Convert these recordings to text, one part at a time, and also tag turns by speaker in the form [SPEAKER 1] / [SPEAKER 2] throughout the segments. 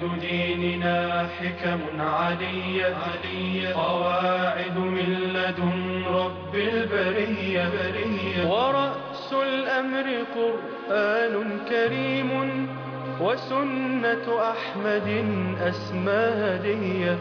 [SPEAKER 1] قواعد ديننا حكم علية قواعد من لدن رب البرية ورأس الأمر قرآن كريم وسنة أحمد أسمى هدية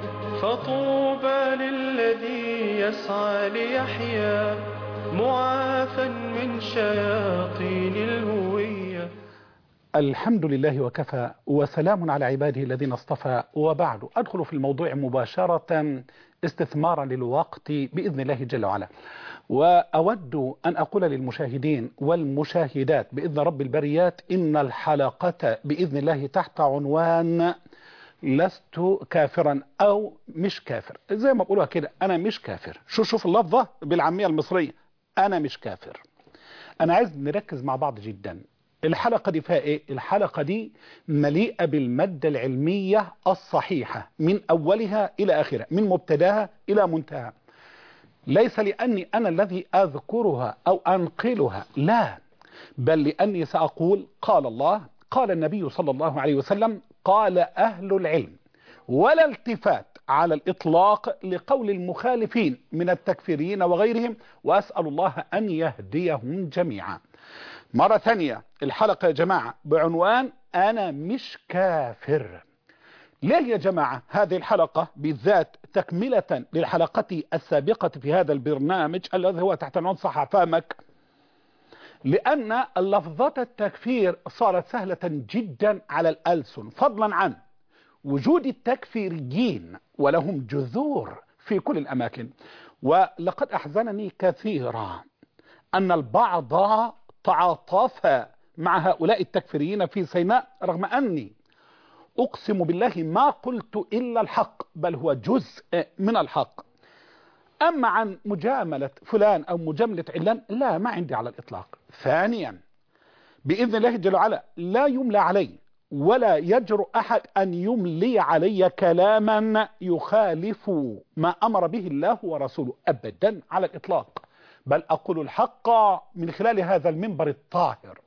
[SPEAKER 1] فطوبى للذي يسعى ليحيا معافى من شياطين الهوية
[SPEAKER 2] الحمد لله وكفى وسلام على عباده الذين اصطفى وبعد أدخل في الموضوع مباشرة استثمارا للوقت بإذن الله جل وعلا وأود أن أقول للمشاهدين والمشاهدات بإذن رب البريات إن الحلقة بإذن الله تحت عنوان لست كافرا أو مش كافر زي ما بقولها كده أنا مش كافر شو شوف اللفظة بالعامية المصرية أنا مش كافر أنا عايز نركز مع بعض جدا الحلقة دي فيها ايه الحلقة دي مليئة بالمادة العلمية الصحيحة من اولها الى اخرها من مبتداها الى منتهى ليس لاني انا الذي اذكرها او انقلها لا بل لاني ساقول قال الله قال النبي صلى الله عليه وسلم قال اهل العلم ولا التفات على الاطلاق لقول المخالفين من التكفيرين وغيرهم واسال الله ان يهديهم جميعا مرة ثانية الحلقة يا جماعة بعنوان أنا مش كافر ليه يا جماعة هذه الحلقة بالذات تكملة للحلقة السابقة في هذا البرنامج الذي هو تحت عنوان صح فهمك لأن لفظة التكفير صارت سهلة جدا على الألسن فضلا عن وجود التكفيريين ولهم جذور في كل الأماكن ولقد أحزنني كثيرا أن البعض تعاطف مع هؤلاء التكفيريين في سيناء رغم أني أقسم بالله ما قلت إلا الحق بل هو جزء من الحق أما عن مجاملة فلان أو مجاملة علان لا ما عندي على الإطلاق ثانيا بإذن الله جل وعلا لا يملى علي ولا يجرؤ أحد أن يملي علي كلاما يخالف ما أمر به الله ورسوله أبدا على الإطلاق بل أقول الحق من خلال هذا المنبر الطاهر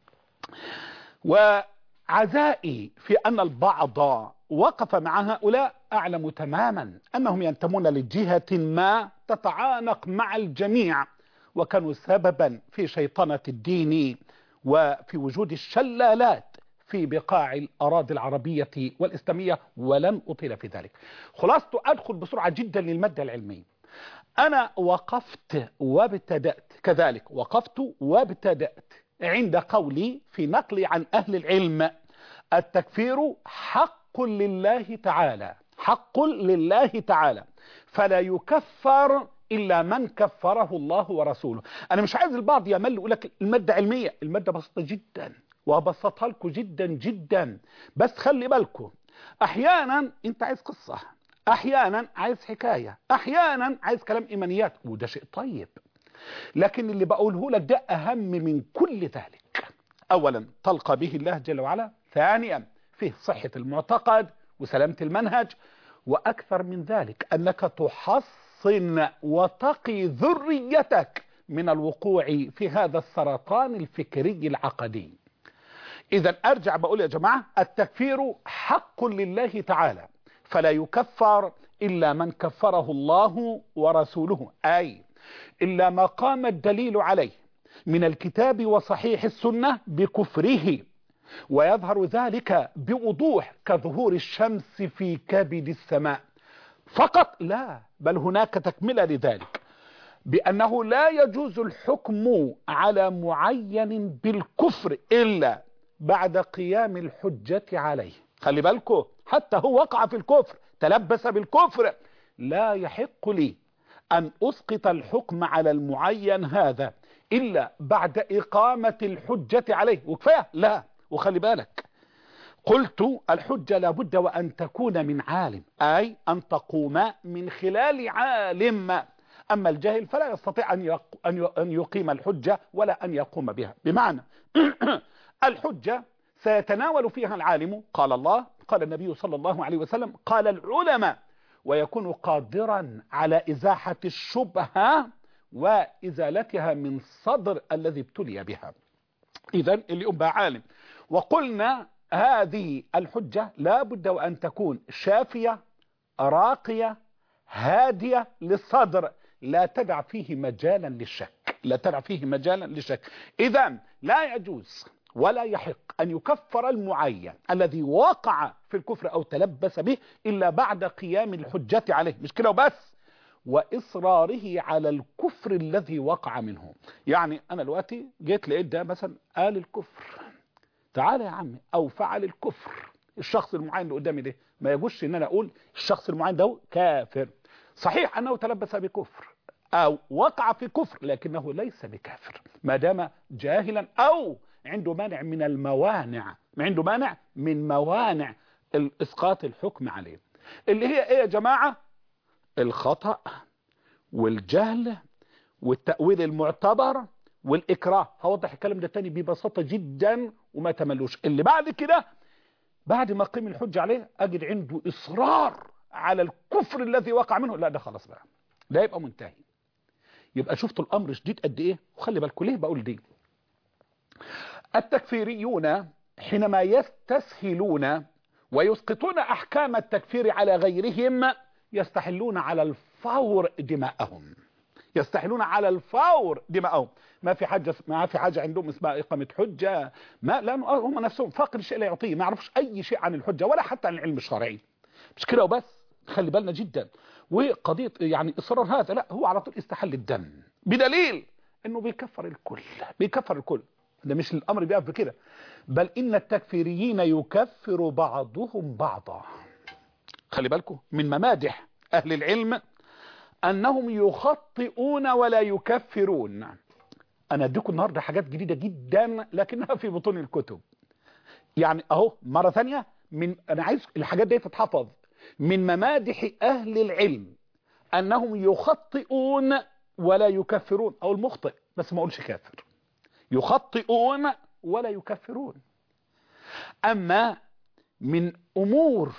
[SPEAKER 2] وعزائي في أن البعض وقف مع هؤلاء أعلم تماما أنهم ينتمون لجهة ما تتعانق مع الجميع وكانوا سببا في شيطنة الدين وفي وجود الشلالات في بقاع الأراضي العربية والإسلامية ولن أطيل في ذلك خلاصة أدخل بسرعة جدا للمادة العلمية أنا وقفت وابتدأت كذلك وقفت وابتدأت عند قولي في نقلي عن أهل العلم التكفير حق لله تعالى حق لله تعالى فلا يكفر إلا من كفره الله ورسوله أنا مش عايز البعض يمل يقول لك المادة علمية المادة بسيطة جدا وبسطها لكم جدا جدا بس خلي بالكم أحيانا أنت عايز قصة احيانا عايز حكاية احيانا عايز كلام ايمانيات وده شيء طيب لكن اللي بقوله لك ده اهم من كل ذلك اولا تلقى به الله جل وعلا ثانيا فيه صحة المعتقد وسلامة المنهج واكثر من ذلك انك تحصن وتقي ذريتك من الوقوع في هذا السرطان الفكري العقدي اذا ارجع بقول يا جماعة التكفير حق لله تعالى فلا يكفر إلا من كفره الله ورسوله أي إلا ما قام الدليل عليه من الكتاب وصحيح السنة بكفره ويظهر ذلك بوضوح كظهور الشمس في كبد السماء فقط لا بل هناك تكملة لذلك بأنه لا يجوز الحكم على معين بالكفر إلا بعد قيام الحجة عليه خلي بالكم حتى هو وقع في الكفر تلبس بالكفر لا يحق لي أن أسقط الحكم على المعين هذا إلا بعد إقامة الحجة عليه وكفاية لا وخلي بالك قلت الحجة لابد وأن تكون من عالم أي أن تقوم من خلال عالم أما الجاهل فلا يستطيع أن يقيم الحجة ولا أن يقوم بها بمعنى الحجة سيتناول فيها العالم قال الله قال النبي صلى الله عليه وسلم قال العلماء ويكون قادرا على إزاحة الشبهة وإزالتها من صدر الذي ابتلي بها إذا اللي أبقى عالم وقلنا هذه الحجة لا بد وأن تكون شافية راقية هادية للصدر لا تدع فيه مجالا للشك لا تدع فيه مجالا للشك إذا لا يجوز ولا يحق أن يكفر المعين الذي وقع في الكفر أو تلبس به إلا بعد قيام الحجة عليه مش كده وبس وإصراره على الكفر الذي وقع منه يعني أنا دلوقتي جيت لقيت ده مثلا قال الكفر تعالى يا عمي أو فعل الكفر الشخص المعين اللي قدامي ده ما يجوزش ان انا اقول الشخص المعين ده كافر صحيح انه تلبس بكفر او وقع في كفر لكنه ليس بكافر ما دام جاهلا او عنده مانع من الموانع عنده مانع من موانع اسقاط الحكم عليه اللي هي ايه يا جماعة الخطأ والجهل والتأويل المعتبر والإكراه هوضح الكلام ده تاني ببساطة جدا وما تملوش اللي بعد كده بعد ما قيم الحجة عليه أجد عنده إصرار على الكفر الذي وقع منه لا ده خلاص بقى ده يبقى منتهي يبقى شفتوا الأمر شديد قد إيه وخلي بالكم ليه بقول دي التكفيريون حينما يستسهلون ويسقطون أحكام التكفير على غيرهم يستحلون على الفور دماءهم يستحلون على الفور دماءهم ما في حاجة ما في حاجة عندهم اسمها إقامة حجة ما لا هم نفسهم فاقد الشيء لا يعطيه ما يعرفش أي شيء عن الحجة ولا حتى عن العلم الشرعي مش كده وبس خلي بالنا جدا وقضية يعني إصرار هذا لا هو على طول استحل الدم بدليل إنه بيكفر الكل بيكفر الكل ده مش الأمر بيقف بكده بل إن التكفيريين يكفر بعضهم بعضا خلي بالكم من ممادح أهل العلم أنهم يخطئون ولا يكفرون أنا أديكم النهاردة حاجات جديدة جدا لكنها في بطون الكتب يعني أهو مرة ثانية من أنا عايز الحاجات دي تتحفظ من ممادح أهل العلم أنهم يخطئون ولا يكفرون أو المخطئ بس ما أقولش كافر يخطئون ولا يكفرون أما من أمور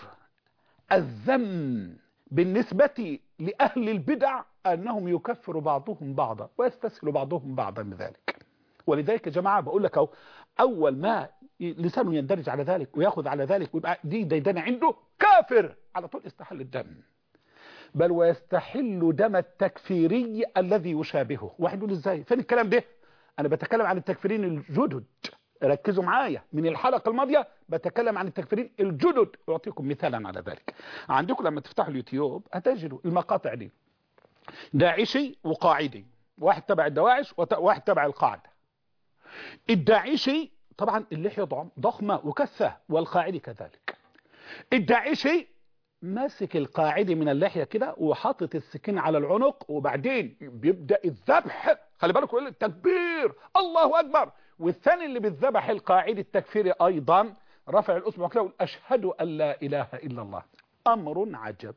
[SPEAKER 2] الذم بالنسبة لأهل البدع أنهم يكفر بعضهم بعضا ويستسهل بعضهم بعضا بذلك ولذلك يا جماعة بقول لك أهو أول ما لسانه يندرج على ذلك ويأخذ على ذلك ويبقى دي ديدنة عنده كافر على طول استحل الدم بل ويستحل دم التكفيري الذي يشابهه واحد يقول ازاي فين الكلام ده أنا بتكلم عن التكفيرين الجدد ركزوا معايا من الحلقة الماضية بتكلم عن التكفيرين الجدد أعطيكم مثالا على ذلك عندكم لما تفتحوا اليوتيوب هتجدوا المقاطع دي داعشي وقاعدي واحد تبع الدواعش وواحد تبع القاعدة الداعشي طبعا اللحية ضخمة وكثة والقاعدي كذلك الداعشي ماسك القاعدي من اللحية كده وحاطط السكين على العنق وبعدين بيبدأ الذبح خلي بالكم التكبير الله أكبر والثاني اللي بالذبح القاعدي التكفيري أيضا رفع الأصبع كده ويقول أشهد أن لا إله إلا الله أمر عجب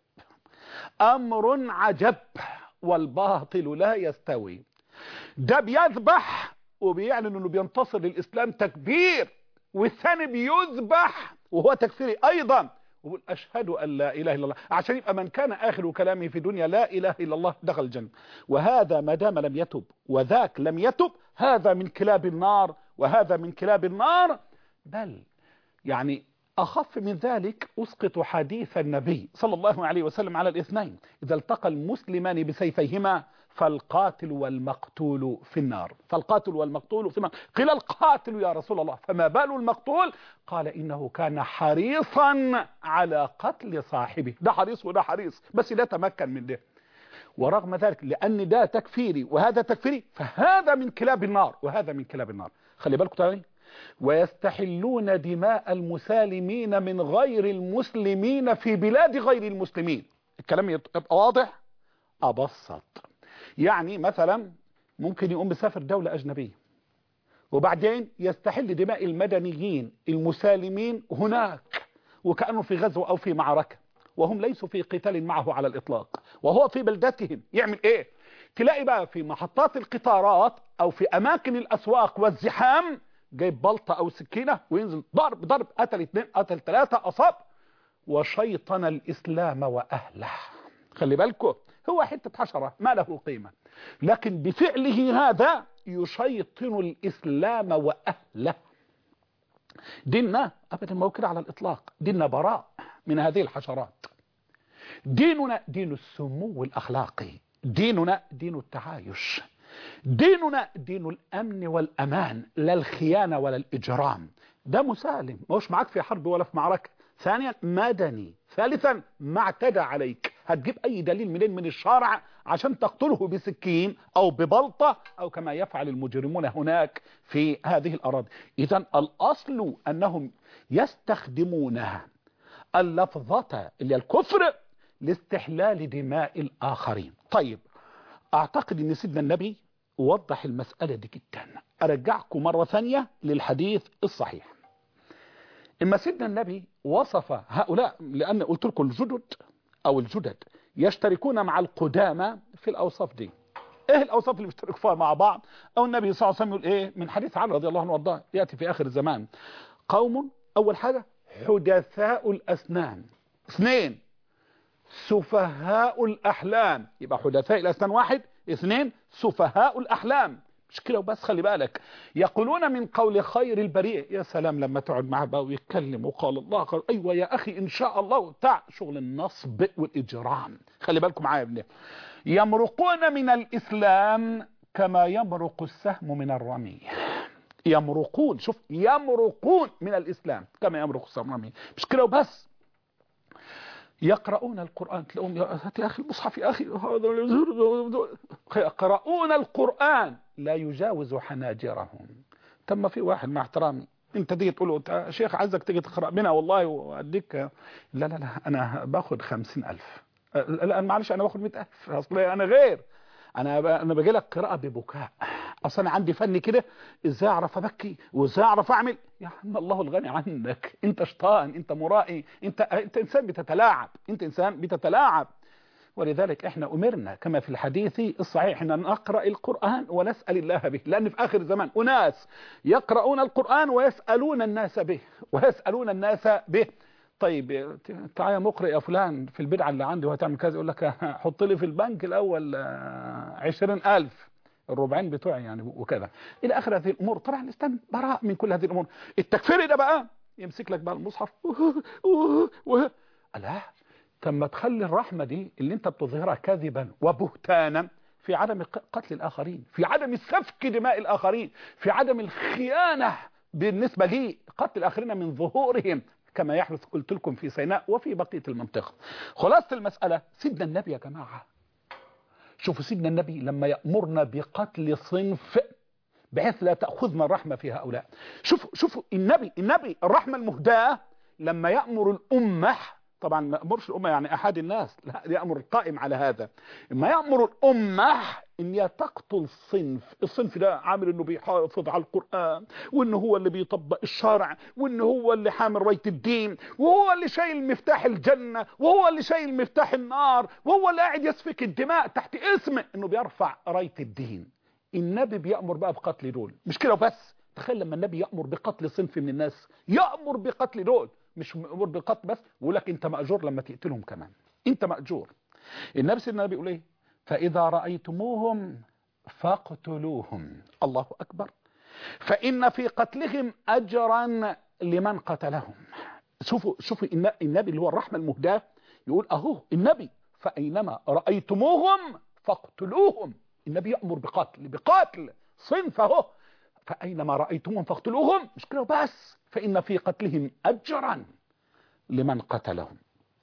[SPEAKER 2] أمر عجب والباطل لا يستوي ده بيذبح وبيعلن انه بينتصر للإسلام تكبير والثاني بيذبح وهو تكفيري أيضا ويقول أشهد أن لا إله إلا الله عشان يبقى من كان آخر كلامه في الدنيا لا إله إلا الله دخل الجنة وهذا ما دام لم يتب وذاك لم يتب هذا من كلاب النار وهذا من كلاب النار بل يعني أخف من ذلك أسقط حديث النبي صلى الله عليه وسلم على الاثنين إذا التقى المسلمان بسيفيهما فالقاتل والمقتول في النار فالقاتل والمقتول في النار قيل القاتل يا رسول الله فما بال المقتول قال إنه كان حريصا على قتل صاحبه ده حريص وده حريص بس لا تمكن من ده ورغم ذلك لأن ده تكفيري وهذا تكفيري فهذا من كلاب النار وهذا من كلاب النار خلي بالكم تاني ويستحلون دماء المسالمين من غير المسلمين في بلاد غير المسلمين الكلام يبقى واضح أبسط يعني مثلا ممكن يقوم بسافر دولة أجنبية وبعدين يستحل دماء المدنيين المسالمين هناك وكأنه في غزو أو في معركة وهم ليسوا في قتال معه على الإطلاق وهو في بلدتهم يعمل إيه تلاقي بقى في محطات القطارات أو في أماكن الأسواق والزحام جايب بلطة أو سكينة وينزل ضرب ضرب قتل اثنين قتل ثلاثة أصاب وشيطن الإسلام وأهله خلي بالكم هو حتة حشرة ما له قيمة لكن بفعله هذا يشيطن الإسلام وأهله ديننا أبدا ما هو كده على الإطلاق ديننا براء من هذه الحشرات ديننا دين السمو الأخلاقي ديننا دين التعايش ديننا دين الأمن والأمان لا الخيانة ولا الإجرام ده مسالم مش معاك في حرب ولا في معركة ثانيا مدني ثالثا ما اعتدى عليك هتجيب أي دليل منين من الشارع عشان تقتله بسكين أو ببلطة أو كما يفعل المجرمون هناك في هذه الأراضي إذا الأصل أنهم يستخدمونها اللفظة اللي الكفر لاستحلال دماء الآخرين طيب أعتقد أن سيدنا النبي وضح المسألة دي جدا أرجعكم مرة ثانية للحديث الصحيح إما سيدنا النبي وصف هؤلاء لأن قلت لكم الجدد أو الجدد يشتركون مع القدامى في الأوصاف دي ايه الاوصاف اللي بيشتركوا فيها مع بعض او النبي صلى الله عليه وسلم يقول ايه من حديث علي رضي الله عنه وارضاه ياتي في اخر الزمان قوم اول حاجه حدثاء الاسنان اثنين سفهاء الاحلام يبقى حدثاء الاسنان واحد اثنين سفهاء الاحلام مش كده وبس خلي بالك يقولون من قول خير البريء يا سلام لما تقعد معاه بقى ويتكلم وقال الله قال ايوه يا اخي ان شاء الله بتاع شغل النصب والاجرام خلي بالكم معايا يا ابني يمرقون من الاسلام كما يمرق السهم من الرمي يمرقون شوف يمرقون من الاسلام كما يمرق السهم من الرمي مش كده وبس يقرؤون القرآن تلاقوهم يا هات يا أخي المصحف يا أخي يقرؤون القرآن لا يجاوز حناجرهم تم في واحد مع احترامي انت تيجي تقول له شيخ عايزك تيجي تقرأ بنا والله وأديك لا لا لا أنا باخد خمسين ألف لا معلش أنا باخد مئة ألف أصل أنا غير أنا أنا باجي لك قراءة ببكاء اصل انا عندي فن كده ازاي اعرف ابكي وازاي اعرف اعمل يا عم الله الغني عنك انت شيطان انت مرائي انت انت انسان بتتلاعب انت انسان بتتلاعب ولذلك احنا امرنا كما في الحديث الصحيح ان نقرا القران ونسال الله به لان في اخر الزمان اناس يقرؤون القران ويسالون الناس به ويسالون الناس به طيب تعالى مقرئ يا فلان في البدعه اللي عندي وهتعمل كذا يقول لك حط لي في البنك الاول عشرين ألف الربعين بتوعي يعني وكذا الى اخر هذه الامور طبعا الاسلام براء من كل هذه الامور التكفير ده بقى يمسك لك بقى المصحف لا طب ما تخلي الرحمه دي اللي انت بتظهرها كذبا وبهتانا في عدم قتل الاخرين في عدم سفك دماء الاخرين في عدم الخيانه بالنسبه لي قتل الاخرين من ظهورهم كما يحدث قلت لكم في سيناء وفي بقيه المنطقه خلاصه المساله سيدنا النبي يا جماعه شوفوا سيدنا النبي لما يأمرنا بقتل صنف بحيث لا تأخذنا الرحمة في هؤلاء شوفوا شوفوا النبي النبي الرحمة المهداة لما يأمر الأمة طبعا ما يأمرش الأمة يعني أحد الناس لا يأمر القائم على هذا ما يأمر الأمة إن تقتل صنف الصنف ده عامل إنه بيحافظ على القرآن وإنه هو اللي بيطبق الشرع وإنه هو اللي حامل راية الدين وهو اللي شايل مفتاح الجنة وهو اللي شايل مفتاح النار وهو اللي قاعد يسفك الدماء تحت اسم إنه بيرفع راية الدين النبي بيأمر بقى بقتل دول مش كده بس تخيل لما النبي يأمر بقتل صنف من الناس يأمر بقتل دول مش مأمور بقتل بس ويقول لك انت مأجور لما تقتلهم كمان انت مأجور النبي سيدنا النبي يقول ايه فإذا رأيتموهم فاقتلوهم الله أكبر فإن في قتلهم أجرا لمن قتلهم شوفوا شوفوا النبي اللي هو الرحمة المهداة يقول أهو النبي فأينما رأيتموهم فاقتلوهم النبي يأمر بقتل بقتل صنف اهو فأينما رأيتموهم فاقتلوهم مش كده بس فإن في قتلهم أجرا لمن قتلهم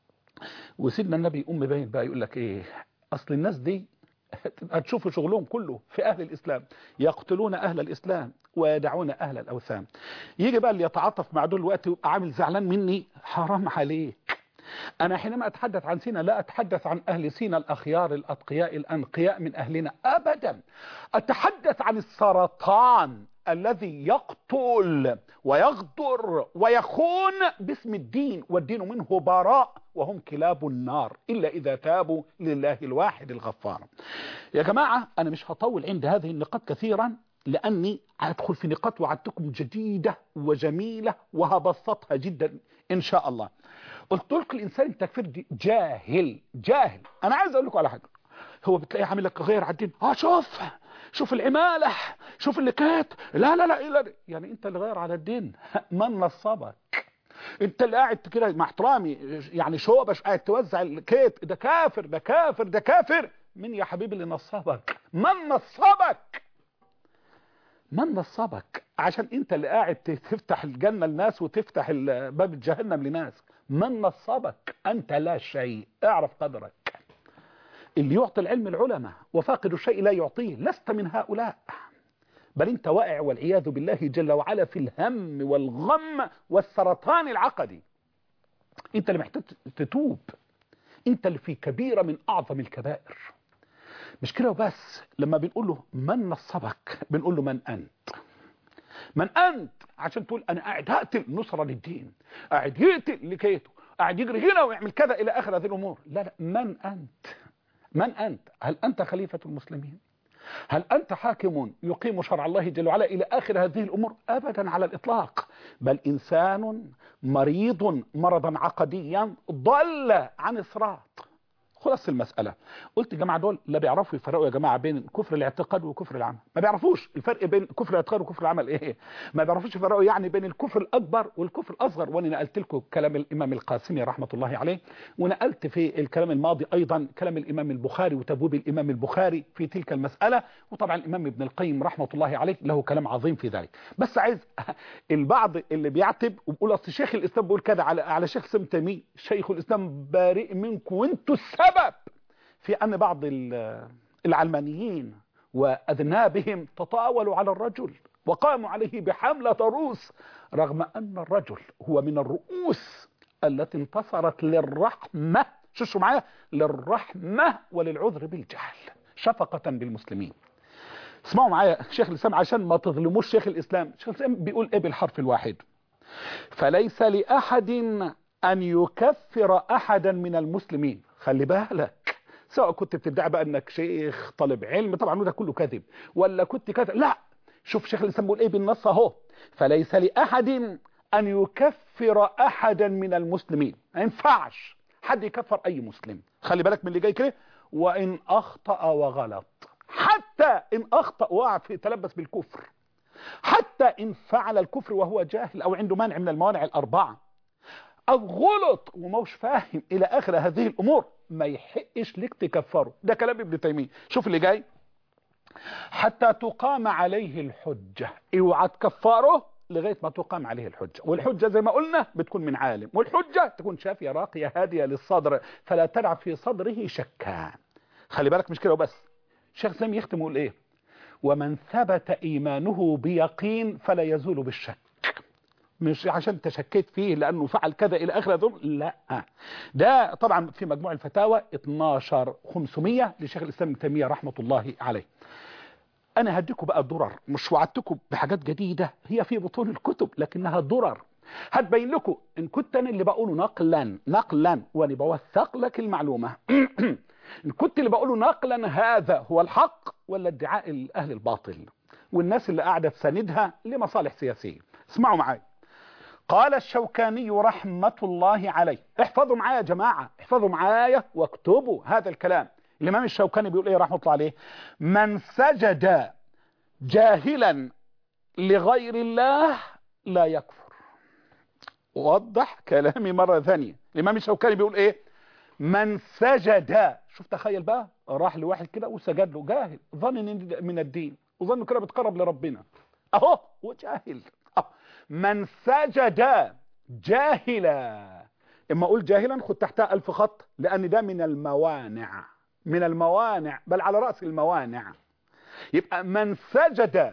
[SPEAKER 2] وسيدنا النبي أم باين بقى يقول لك إيه أصل الناس دي هتشوفوا شغلهم كله في أهل الإسلام يقتلون أهل الإسلام ويدعون أهل الأوثان يجي بقى اللي يتعاطف مع دول الوقت ويبقى عامل زعلان مني حرام عليك أنا حينما أتحدث عن سينا لا أتحدث عن أهل سينا الأخيار الأتقياء الأنقياء من أهلنا أبدا أتحدث عن السرطان الذي يقتل ويغدر ويخون باسم الدين والدين منه براء وهم كلاب النار إلا إذا تابوا لله الواحد الغفار يا جماعة أنا مش هطول عند هذه النقاط كثيرا لأني هدخل في نقاط وعدتكم جديدة وجميلة وهبسطها جدا إن شاء الله قلت لكم الإنسان التكفير دي جاهل جاهل أنا عايز أقول لكم على حاجة هو بتلاقيه عامل لك غير على الدين اه شوف شوف العمالة شوف اللي كات لا لا لا, لا يعني انت اللي غير على الدين من نصبك انت اللي قاعد كده مع احترامي يعني شوبش قاعد توزع الكيت ده كافر ده كافر ده كافر مين يا حبيبي اللي نصبك من نصبك من نصبك عشان انت اللي قاعد تفتح الجنة لناس وتفتح باب الجهنم لناس من نصبك انت لا شيء اعرف قدرك اللي يعطي العلم العلماء وفاقد الشيء لا يعطيه لست من هؤلاء بل انت واقع والعياذ بالله جل وعلا في الهم والغم والسرطان العقدي انت اللي محتاج تتوب انت اللي في كبيرة من اعظم الكبائر مش كده وبس لما بنقول له من نصبك بنقول له من انت من انت عشان تقول انا قاعد هقتل نصرة للدين قاعد يقتل لكيته قاعد يجري هنا ويعمل كذا الى اخر هذه الامور لا لا من انت من انت هل انت خليفة المسلمين هل أنت حاكم يقيم شرع الله جل وعلا إلى آخر هذه الأمور أبدا على الإطلاق بل إنسان مريض مرضا عقديا ضل عن الصراط خلاص المسألة قلت الجماعة دول لا بيعرفوا يفرقوا يا جماعة بين كفر الاعتقاد وكفر العمل ما بيعرفوش الفرق بين كفر الاعتقاد وكفر العمل ايه ما بيعرفوش يفرقوا يعني بين الكفر الأكبر والكفر الأصغر وانا نقلت لكم كلام الإمام القاسمي رحمة الله عليه ونقلت في الكلام الماضي أيضا كلام الإمام البخاري وتبويب الإمام البخاري في تلك المسألة وطبعا الإمام ابن القيم رحمة الله عليه له كلام عظيم في ذلك بس عايز البعض اللي بيعتب وبيقول أصل شيخ الإسلام بيقول كذا على على شيخ سم تيمية شيخ الإسلام بارئ منكم وانتوا السبب في أن بعض العلمانيين وأذنابهم تطاولوا على الرجل وقاموا عليه بحملة روس رغم أن الرجل هو من الرؤوس التي انتصرت للرحمة شوشوا معايا للرحمة وللعذر بالجهل شفقة بالمسلمين اسمعوا معايا شيخ الإسلام عشان ما تظلموش شيخ الإسلام شيخ الإسلام بيقول ايه بالحرف الواحد فليس لأحد أن يكفر أحدا من المسلمين خلي بالك سواء كنت بتدعي بقى انك شيخ طالب علم طبعا ده كله كذب ولا كنت كذا لا شوف شيخ الاسلام بيقول ايه بالنص اهو فليس لاحد ان يكفر احدا من المسلمين ما ينفعش حد يكفر اي مسلم خلي بالك من اللي جاي كده وان اخطا وغلط حتى ان اخطا وقع في تلبس بالكفر حتى ان فعل الكفر وهو جاهل او عنده مانع من الموانع الاربعه او غلط وماهوش فاهم الى اخر هذه الامور ما يحقش لك تكفره ده كلام ابن تيميه شوف اللي جاي حتى تقام عليه الحجه اوعى تكفره لغايه ما تقام عليه الحجه والحجه زي ما قلنا بتكون من عالم والحجه تكون شافيه راقيه هاديه للصدر فلا تدع في صدره شكا خلي بالك مش كده وبس شيخ سلام يختم يقول ايه ومن ثبت ايمانه بيقين فلا يزول بالشك مش عشان انت شكيت فيه لانه فعل كذا الى اخر هذول لا ده طبعا في مجموع الفتاوى 12 500 لشيخ الاسلام ابن تيميه رحمه الله عليه انا هديكم بقى درر مش وعدتكم بحاجات جديده هي في بطون الكتب لكنها درر هتبين لكم ان كنت انا اللي بقوله نقلا نقلا وانا بوثق لك المعلومه ان كنت اللي بقوله نقلا هذا هو الحق ولا ادعاء اهل الباطل والناس اللي قاعده تساندها لمصالح سياسيه اسمعوا معايا قال الشوكاني رحمة الله عليه احفظوا معايا يا جماعة احفظوا معايا واكتبوا هذا الكلام الإمام الشوكاني بيقول ايه رحمة الله عليه من سجد جاهلا لغير الله لا يكفر وضح كلامي مرة ثانية الإمام الشوكاني بيقول ايه من سجد شوف تخيل بقى راح لواحد كده وسجد له جاهل ظن ان من الدين وظن كده بتقرب لربنا اهو وجاهل من سجد جاهلا اما اقول جاهلا خد تحتها الف خط لان ده من الموانع من الموانع بل على رأس الموانع يبقى من سجد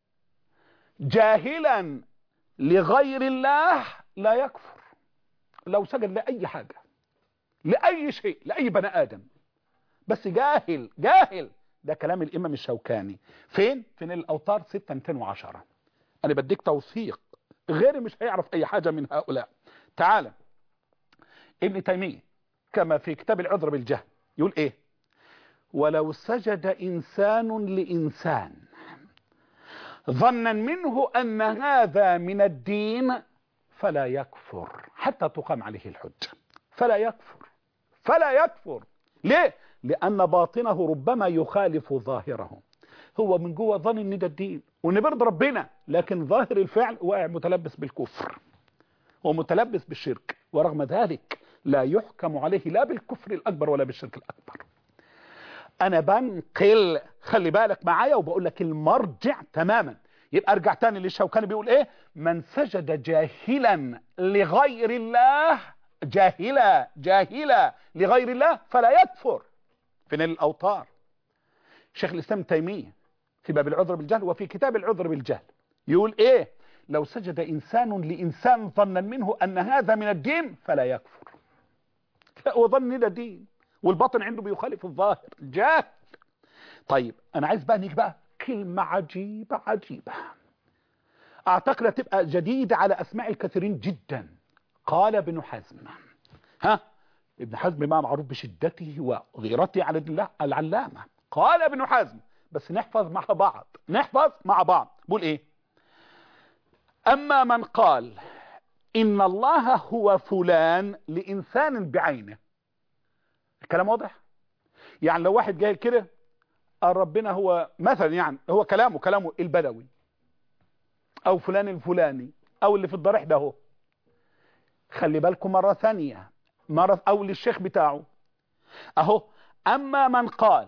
[SPEAKER 2] جاهلا لغير الله لا يكفر لو سجد لأي حاجة لأي شيء لأي بني آدم بس جاهل جاهل ده كلام الإمام الشوكاني فين؟ فين الأوتار 6 210 أنا بديك توثيق غيري مش هيعرف أي حاجة من هؤلاء تعالى ابن تيمية كما في كتاب العذر بالجهل يقول إيه ولو سجد إنسان لإنسان ظنا منه أن هذا من الدين فلا يكفر حتى تقام عليه الحجة فلا يكفر فلا يكفر ليه؟ لأن باطنه ربما يخالف ظاهره هو من جوه ظن ان ده الدين وان بيرضي ربنا لكن ظاهر الفعل واقع متلبس بالكفر ومتلبس بالشرك ورغم ذلك لا يحكم عليه لا بالكفر الأكبر ولا بالشرك الأكبر أنا بنقل خلي بالك معايا وبقول لك المرجع تماما يبقى ارجع تاني للشوكاني بيقول ايه من سجد جاهلا لغير الله جاهلا جاهلا لغير الله فلا يكفر في نيل الأوطار شيخ الإسلام تيمية في باب العذر بالجهل وفي كتاب العذر بالجهل يقول ايه لو سجد إنسان لإنسان ظنا منه أن هذا من الدين فلا يكفر وظن ده دين والباطن عنده بيخالف الظاهر جاهل طيب أنا عايز بقى نيجي بقى كلمة عجيبة عجيبة أعتقد تبقى جديدة على أسماع الكثيرين جدا قال ابن حزم ها ابن حزم ما معروف بشدته وغيرته على الله العلامة قال ابن حزم بس نحفظ مع بعض نحفظ مع بعض بقول ايه اما من قال ان الله هو فلان لانسان بعينه الكلام واضح يعني لو واحد جاي كده قال ربنا هو مثلا يعني هو كلامه كلامه البدوي او فلان الفلاني او اللي في الضريح ده هو خلي بالكم مرة ثانية مرة او للشيخ بتاعه اهو اما من قال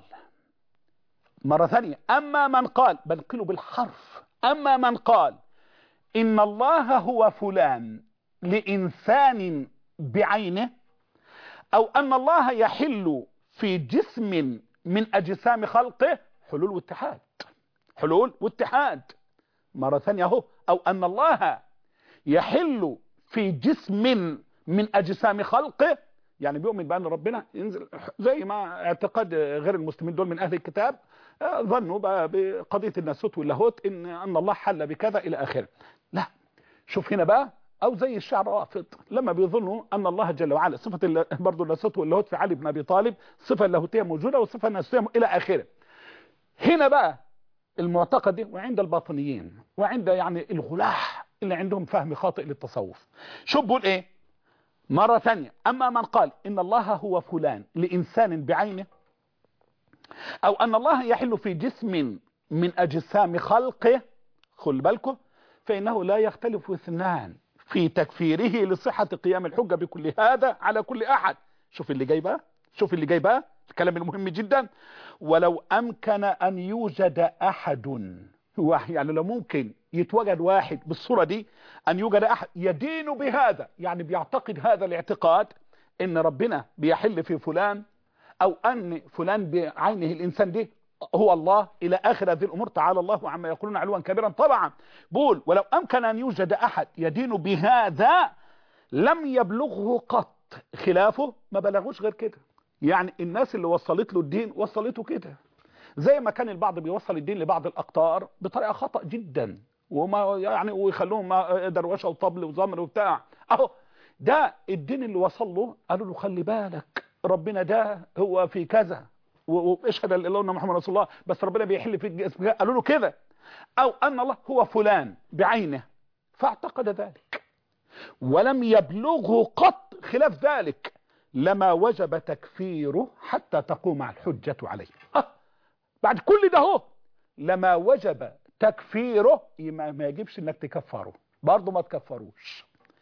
[SPEAKER 2] مرة ثانية اما من قال بنقله بالحرف اما من قال ان الله هو فلان لانسان بعينه او ان الله يحل في جسم من اجسام خلقه حلول واتحاد حلول واتحاد مرة ثانية اهو او ان الله يحل في جسم من اجسام خلقه يعني بيؤمن بان ربنا ينزل زي ما اعتقاد غير المسلمين دول من اهل الكتاب ظنوا بقى بقضية الناسوت واللاهوت ان ان الله حل بكذا الى اخره لا شوف هنا بقى او زي الشعر رافض لما بيظنوا ان الله جل وعلا صفة برضه الناسوت واللاهوت في علي بن ابي طالب صفة اللاهوتية موجودة والصفة الناسوتية الى اخره هنا بقى المعتقد دي وعند الباطنيين وعند يعني الغلاح اللي عندهم فهم خاطئ للتصوف شو بقول ايه مرة ثانية اما من قال ان الله هو فلان لانسان بعينه او ان الله يحل في جسم من اجسام خلقه خل بالكم فانه لا يختلف اثنان في تكفيره لصحة قيام الحجة بكل هذا على كل احد شوف اللي جاي بقى شوف اللي جاي بقى الكلام المهم جدا ولو امكن ان يوجد احد يعني لو ممكن يتوجد واحد بالصورة دي ان يوجد احد يدين بهذا يعني بيعتقد هذا الاعتقاد ان ربنا بيحل في فلان او ان فلان بعينه الانسان دي هو الله الى اخر هذه الامور تعالى الله عما يقولون علوا كبيرا طبعا بقول ولو امكن ان يوجد احد يدين بهذا لم يبلغه قط خلافه ما بلغوش غير كده يعني الناس اللي وصلت له الدين وصلته كده زي ما كان البعض بيوصل الدين لبعض الاقطار بطريقه خطا جدا وما يعني ويخلوهم دروشه وطبل وزمر وبتاع اهو ده الدين اللي وصل له قالوا له خلي بالك ربنا ده هو في كذا واشهد ان لا محمد رسول الله بس ربنا بيحل في اسمه قالوا له كده او ان الله هو فلان بعينه فاعتقد ذلك ولم يبلغه قط خلاف ذلك لما وجب تكفيره حتى تقوم الحجة عليه أه بعد كل ده هو لما وجب تكفيره ما يجبش انك تكفره برضه ما تكفروش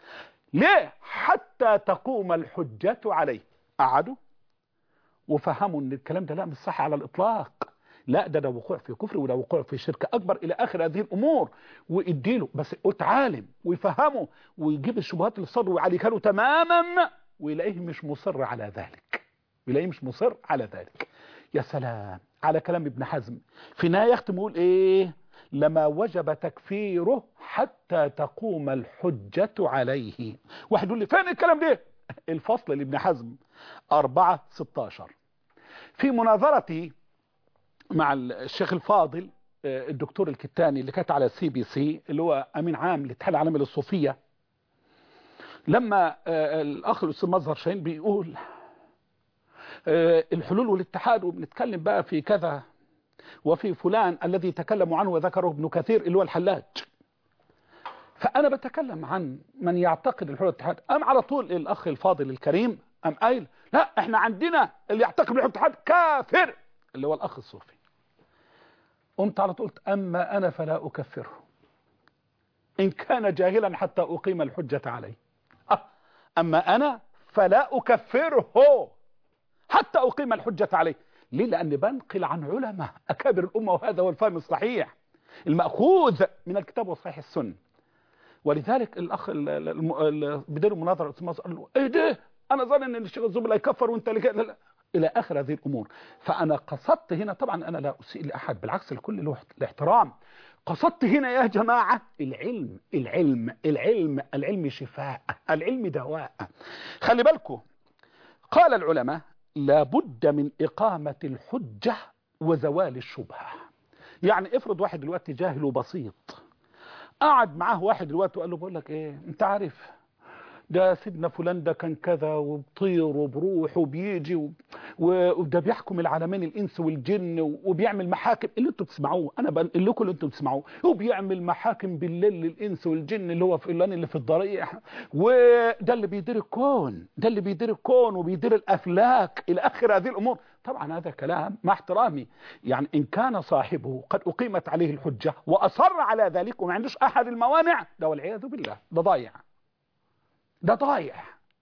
[SPEAKER 2] ليه حتى تقوم الحجة عليه قعدوا وفهموا ان الكلام ده لا مش صح على الاطلاق لا ده ده وقوع في كفر وده وقوع في شرك اكبر الى اخر هذه الامور واديله بس قلت عالم ويفهمه ويجيب الشبهات اللي صدروا عليه كانوا تماما ويلاقيه مش مصر على ذلك ويلاقيه مش مصر على ذلك يا سلام على كلام ابن حزم في نهايه يختم يقول ايه لما وجب تكفيره حتى تقوم الحجة عليه واحد يقول لي فين الكلام ده الفصل لابن حزم 4 16 في مناظرتي مع الشيخ الفاضل الدكتور الكتاني اللي كانت على سي بي سي اللي هو امين عام للاتحاد العالمي للصوفيه لما الاخ الاستاذ مظهر شاهين بيقول الحلول والاتحاد وبنتكلم بقى في كذا وفي فلان الذي تكلموا عنه وذكره ابن كثير اللي هو الحلاج فأنا بتكلم عن من يعتقد الحلول والاتحاد أم على طول الأخ الفاضل الكريم أم قايل لا احنا عندنا اللي يعتقد بالحلول والاتحاد كافر اللي هو الأخ الصوفي قمت على طول أما أنا فلا أكفره إن كان جاهلا حتى أقيم الحجة عليه أما أنا فلا أكفره حتى أقيم الحجة عليه ليه لأن بنقل عن علماء أكابر الأمة وهذا هو الفهم الصحيح المأخوذ من الكتاب وصحيح السنة ولذلك الأخ بدل المناظرة قال له إيه ده أنا ظن أن الشيخ الزبل يكفر وأنت اللي إلى آخر هذه الأمور فأنا قصدت هنا طبعا أنا لا أسيء لأحد بالعكس الكل له الاحترام قصدت هنا يا جماعة العلم العلم العلم العلم شفاء العلم دواء خلي بالكم قال العلماء لابد من إقامة الحجة وزوال الشبهة يعني افرض واحد دلوقتي جاهل وبسيط قعد معاه واحد دلوقتي وقال له بقول لك ايه انت عارف ده سيدنا فلان ده كان كذا وبطير وبروح وبيجي وده بيحكم العالمين الانس والجن وبيعمل محاكم اللي انتم بتسمعوه انا بنقل لكم اللي انتم بتسمعوه وبيعمل محاكم بالليل للانس والجن اللي هو فلان اللي في الضريح وده اللي بيدير الكون ده اللي بيدير الكون وبيدير الافلاك الى اخر هذه الامور طبعا هذا كلام مع احترامي يعني ان كان صاحبه قد اقيمت عليه الحجه واصر على ذلك وما عندوش احد الموانع ده والعياذ بالله ده ضايع ده ضايع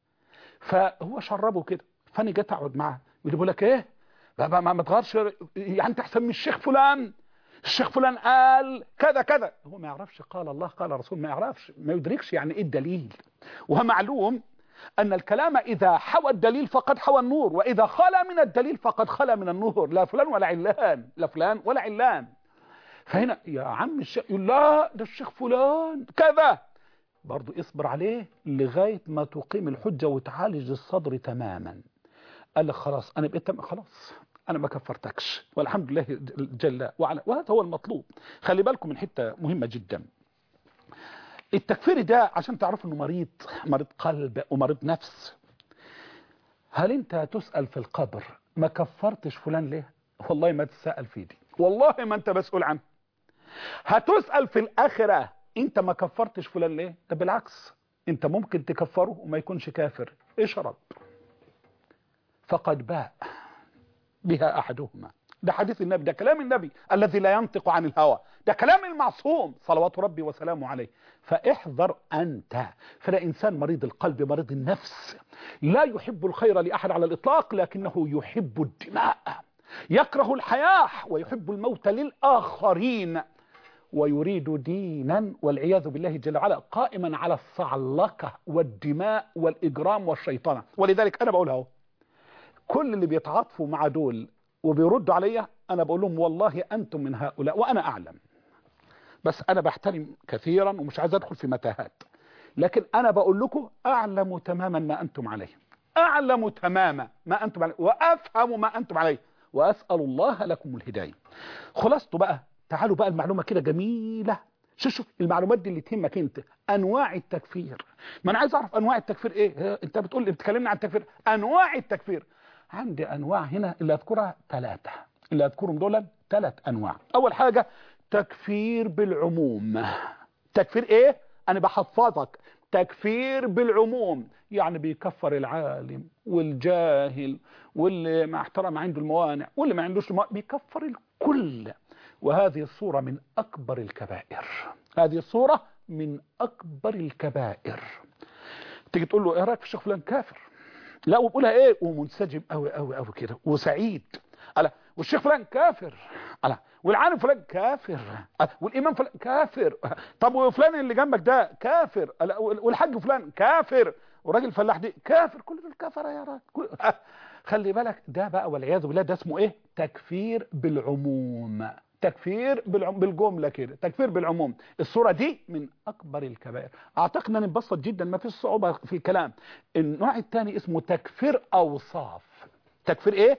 [SPEAKER 2] فهو شربه كده فانا جيت اقعد معاه يقول لك ايه ما ما, ما تغيرش يعني انت احسن من الشيخ فلان الشيخ فلان قال كذا كذا هو ما يعرفش قال الله قال رسول ما يعرفش ما يدركش يعني ايه الدليل وهو معلوم ان الكلام اذا حوى الدليل فقد حوى النور واذا خلى من الدليل فقد خلى من النور لا فلان ولا علان لا فلان ولا علان فهنا يا عم الشيخ يقول لا ده الشيخ فلان كذا برضو اصبر عليه لغاية ما تقيم الحجة وتعالج الصدر تماما قال لك خلاص أنا بقيت خلاص أنا ما كفرتكش والحمد لله جل وعلا وهذا هو المطلوب خلي بالكم من حتة مهمة جدا التكفير ده عشان تعرفوا انه مريض مريض قلب ومريض نفس هل انت هتسأل في القبر ما كفرتش فلان ليه والله ما تسأل في دي والله ما انت مسؤول عنه هتسأل في الآخرة انت ما كفرتش فلان ليه ده بالعكس انت ممكن تكفره وما يكونش كافر اشرب فقد باء بها احدهما ده حديث النبي ده كلام النبي الذي لا ينطق عن الهوى ده كلام المعصوم صلوات ربي وسلامه عليه فاحذر انت فلا انسان مريض القلب مريض النفس لا يحب الخير لاحد على الاطلاق لكنه يحب الدماء يكره الحياه ويحب الموت للاخرين ويريد دينا والعياذ بالله جل وعلا قائما على الصعلقة والدماء والإجرام والشيطنة ولذلك أنا بقولها اهو كل اللي بيتعاطفوا مع دول وبيردوا عليا أنا بقول لهم والله أنتم من هؤلاء وأنا أعلم بس أنا بحترم كثيرا ومش عايز أدخل في متاهات لكن أنا بقول لكم أعلم تماما ما أنتم عليه أعلم تماما ما أنتم عليه وأفهم ما أنتم عليه وأسأل الله لكم الهداية خلاصته بقى تعالوا بقى المعلومة كده جميلة شوف شوف المعلومات دي اللي تهمك انت انواع التكفير ما انا عايز اعرف انواع التكفير ايه انت بتقول بتكلمنا عن التكفير انواع التكفير عندي انواع هنا اللي اذكرها ثلاثة اللي اذكرهم دول ثلاث انواع اول حاجة تكفير بالعموم تكفير ايه انا بحفظك تكفير بالعموم يعني بيكفر العالم والجاهل واللي مع احترام عنده الموانع واللي ما عندوش الموانع بيكفر الكل وهذه الصورة من أكبر الكبائر هذه الصورة من أكبر الكبائر تيجي تقول له ايه رايك في الشيخ فلان كافر لا وبقولها ايه ومنسجم قوي قوي قوي كده وسعيد ألا والشيخ فلان كافر ألا والعالم فلان كافر ألا والإمام فلان كافر طب وفلان اللي جنبك ده كافر ألا والحاج فلان كافر وراجل الفلاح دي كافر كل دول كفره يا راجل كل... خلي بالك ده بقى والعياذ بالله ده اسمه ايه تكفير بالعموم تكفير بالعم... بالجمله كده تكفير بالعموم الصوره دي من اكبر الكبائر اعتقد ان نبسط جدا ما فيش صعوبه في الكلام النوع الثاني اسمه تكفير اوصاف تكفير ايه